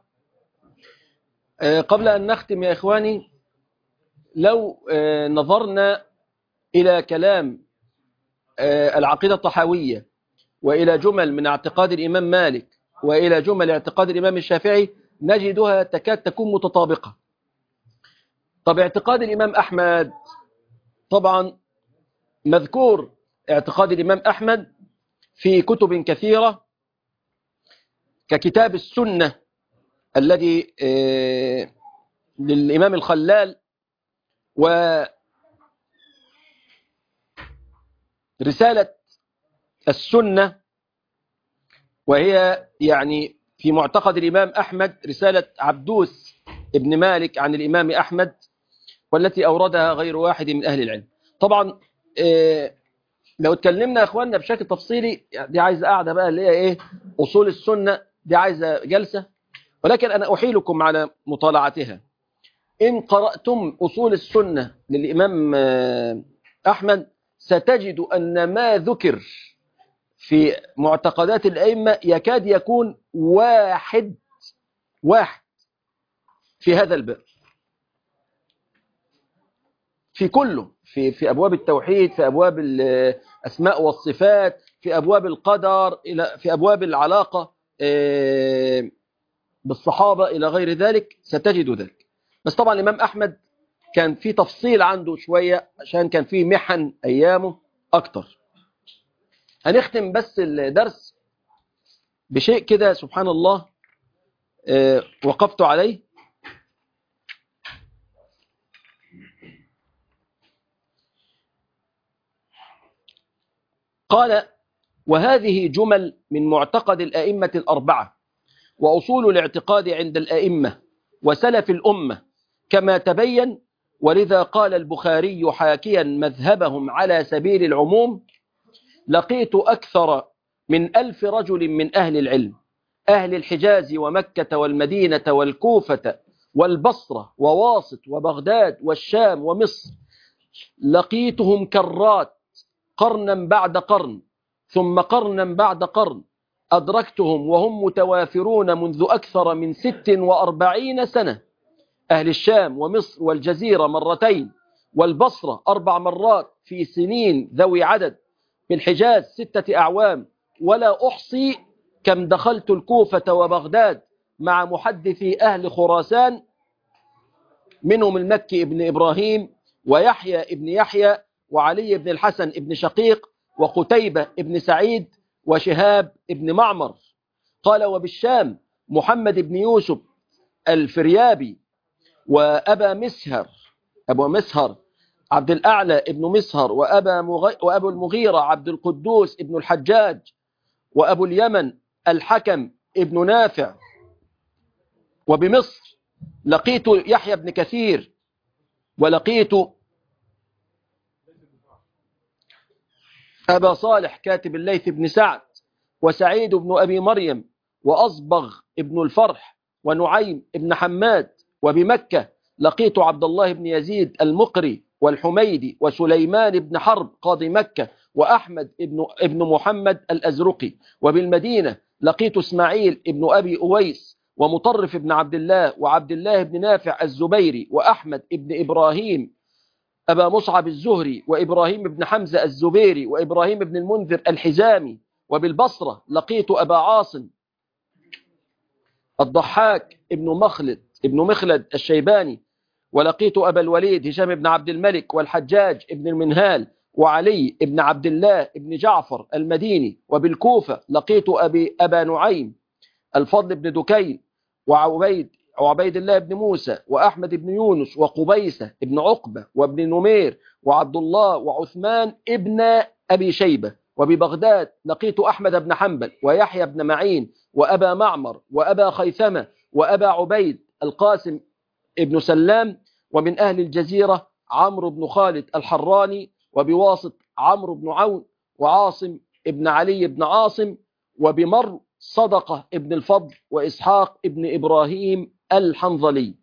قبل أن نختم يا إخواني لو نظرنا إلى كلام العقيدة الطحاوية وإلى جمل من اعتقاد الإمام مالك وإلى جمل اعتقاد الإمام الشافعي نجدها تكاد تكون متطابقة طب اعتقاد الإمام أحمد طبعا مذكور اعتقاد الإمام أحمد في كتب كثيرة ككتاب السنة الذي للإمام الخلال ورسالة السنة وهي يعني في معتقد الإمام أحمد رسالة عبدوس ابن مالك عن الإمام أحمد والتي أوردها غير واحد من أهل العلم طبعا لو اتكلمنا يا أخواننا بشكل تفصيلي دي عايزة قاعدة بقى اللي هي إيه أصول السنة دي عايزة جلسة ولكن أنا أحيلكم على مطالعتها إن قرأتم أصول السنة للإمام أحمد ستجد أن ما ذكر في معتقدات الأئمة يكاد يكون واحد واحد في هذا الباب في كله في في أبواب التوحيد في أبواب الأسماء والصفات في أبواب القدر إلى في أبواب العلاقة بالصحابة إلى غير ذلك ستجد ذلك بس طبعا الإمام أحمد كان في تفصيل عنده شوية عشان كان في محن أيامه أكتر هنختم بس الدرس بشيء كده سبحان الله وقفت عليه قال وهذه جمل من معتقد الأئمة الأربعة وأصول الاعتقاد عند الأئمة وسلف الأمة كما تبين ولذا قال البخاري حاكيا مذهبهم على سبيل العموم لقيت أكثر من ألف رجل من أهل العلم أهل الحجاز ومكة والمدينة والكوفة والبصرة وواسط وبغداد والشام ومصر لقيتهم كرات قرنا بعد قرن ثم قرنا بعد قرن أدركتهم وهم متوافرون منذ أكثر من ست وأربعين سنة أهل الشام ومصر والجزيرة مرتين والبصرة أربع مرات في سنين ذوي عدد في الحجاز ستة أعوام ولا أحصي كم دخلت الكوفة وبغداد مع محدثي أهل خراسان منهم المكي ابن إبراهيم ويحيى ابن يحيى وعلي بن الحسن ابن شقيق وقتيبة ابن سعيد وشهاب ابن معمر قال وبالشام محمد بن يوسف الفريابي وأبا مسهر أبو مسهر عبد الأعلى ابن مسهر وأبا مغي وأبو المغيرة عبد القدوس ابن الحجاج وأبو اليمن الحكم ابن نافع وبمصر لقيت يحيى بن كثير ولقيت أبا صالح كاتب الليث بن سعد وسعيد بن أبي مريم وأصبغ ابن الفرح ونعيم ابن حماد وبمكة لقيت عبد الله بن يزيد المقري والحميدي وسليمان بن حرب قاضي مكة وأحمد ابن, ابن محمد الأزرقي وبالمدينة لقيت اسماعيل ابن أبي أويس ومطرف ابن عبد الله وعبد الله بن نافع الزبيري وأحمد ابن إبراهيم أبا مصعب الزهري وإبراهيم بن حمزة الزبيري وإبراهيم بن المنذر الحزامي وبالبصرة لقيت أبا عاصم الضحاك ابن مخلد ابن مخلد الشيباني ولقيت أبا الوليد هشام بن عبد الملك والحجاج ابن المنهال وعلي ابن عبد الله ابن جعفر المديني وبالكوفة لقيت أبي أبا نعيم الفضل بن دكين وعبيد وعبيد الله بن موسى وأحمد بن يونس وقبيسة ابن عقبة وابن نمير وعبد الله وعثمان ابن أبي شيبة وببغداد لقيت أحمد بن حنبل ويحيى بن معين وأبا معمر وأبا خيثمة وأبا عبيد القاسم ابن سلام ومن أهل الجزيرة عمرو بن خالد الحراني وبواسط عمرو بن عون وعاصم ابن علي بن عاصم وبمر صدقة ابن الفضل وإسحاق ابن إبراهيم الحنظلي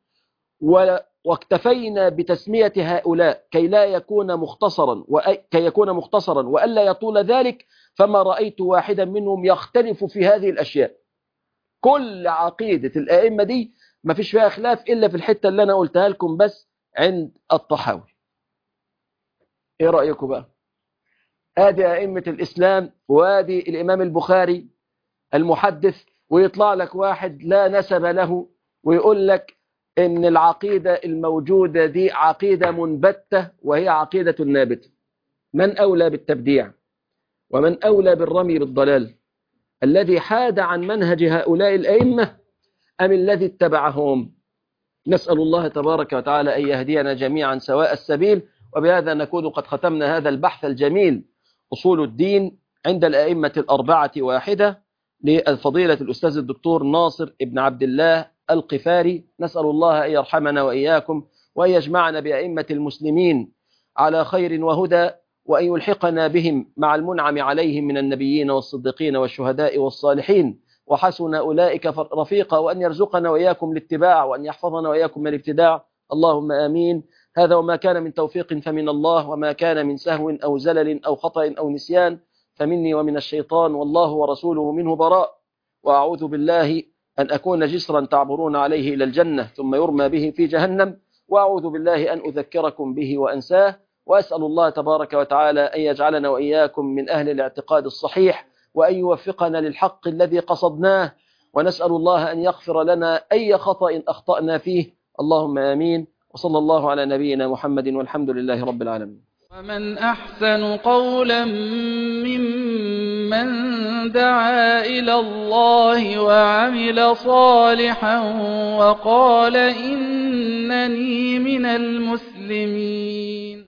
واكتفينا بتسمية هؤلاء كي لا يكون مختصرا كي يكون مختصرا وألا يطول ذلك فما رأيت واحدا منهم يختلف في هذه الأشياء كل عقيدة الأئمة دي ما فيش فيها خلاف إلا في الحتة اللي أنا قلتها لكم بس عند الطحاوي إيه رأيكم بقى آدي أئمة الإسلام وآدي الإمام البخاري المحدث ويطلع لك واحد لا نسب له ويقول لك ان العقيدة الموجودة دي عقيدة منبتة وهي عقيدة نابتة من أولى بالتبديع ومن أولى بالرمي بالضلال الذي حاد عن منهج هؤلاء الأئمة أم الذي اتبعهم نسأل الله تبارك وتعالى أن يهدينا جميعا سواء السبيل وبهذا نكون قد ختمنا هذا البحث الجميل أصول الدين عند الأئمة الأربعة واحدة للفضيلة الأستاذ الدكتور ناصر ابن عبد الله القفاري نسأل الله أن يرحمنا وإياكم وأن يجمعنا بأئمة المسلمين على خير وهدى وأن يلحقنا بهم مع المنعم عليهم من النبيين والصديقين والشهداء والصالحين وحسن أولئك رفيقا وأن يرزقنا وإياكم الاتباع وأن يحفظنا وإياكم من الابتداع اللهم آمين هذا وما كان من توفيق فمن الله وما كان من سهو أو زلل أو خطأ أو نسيان فمني ومن الشيطان والله ورسوله منه براء وأعوذ بالله أن أكون جسرا تعبرون عليه إلى الجنة ثم يرمى به في جهنم وأعوذ بالله أن أذكركم به وأنساه وأسأل الله تبارك وتعالى أن يجعلنا وإياكم من أهل الاعتقاد الصحيح وأن يوفقنا للحق الذي قصدناه ونسأل الله أن يغفر لنا أي خطأ أخطأنا فيه اللهم آمين وصلى الله على نبينا محمد والحمد لله رب العالمين ومن أحسن قولا ممن دعا إلى الله وعمل صالحا وقال إنني من المسلمين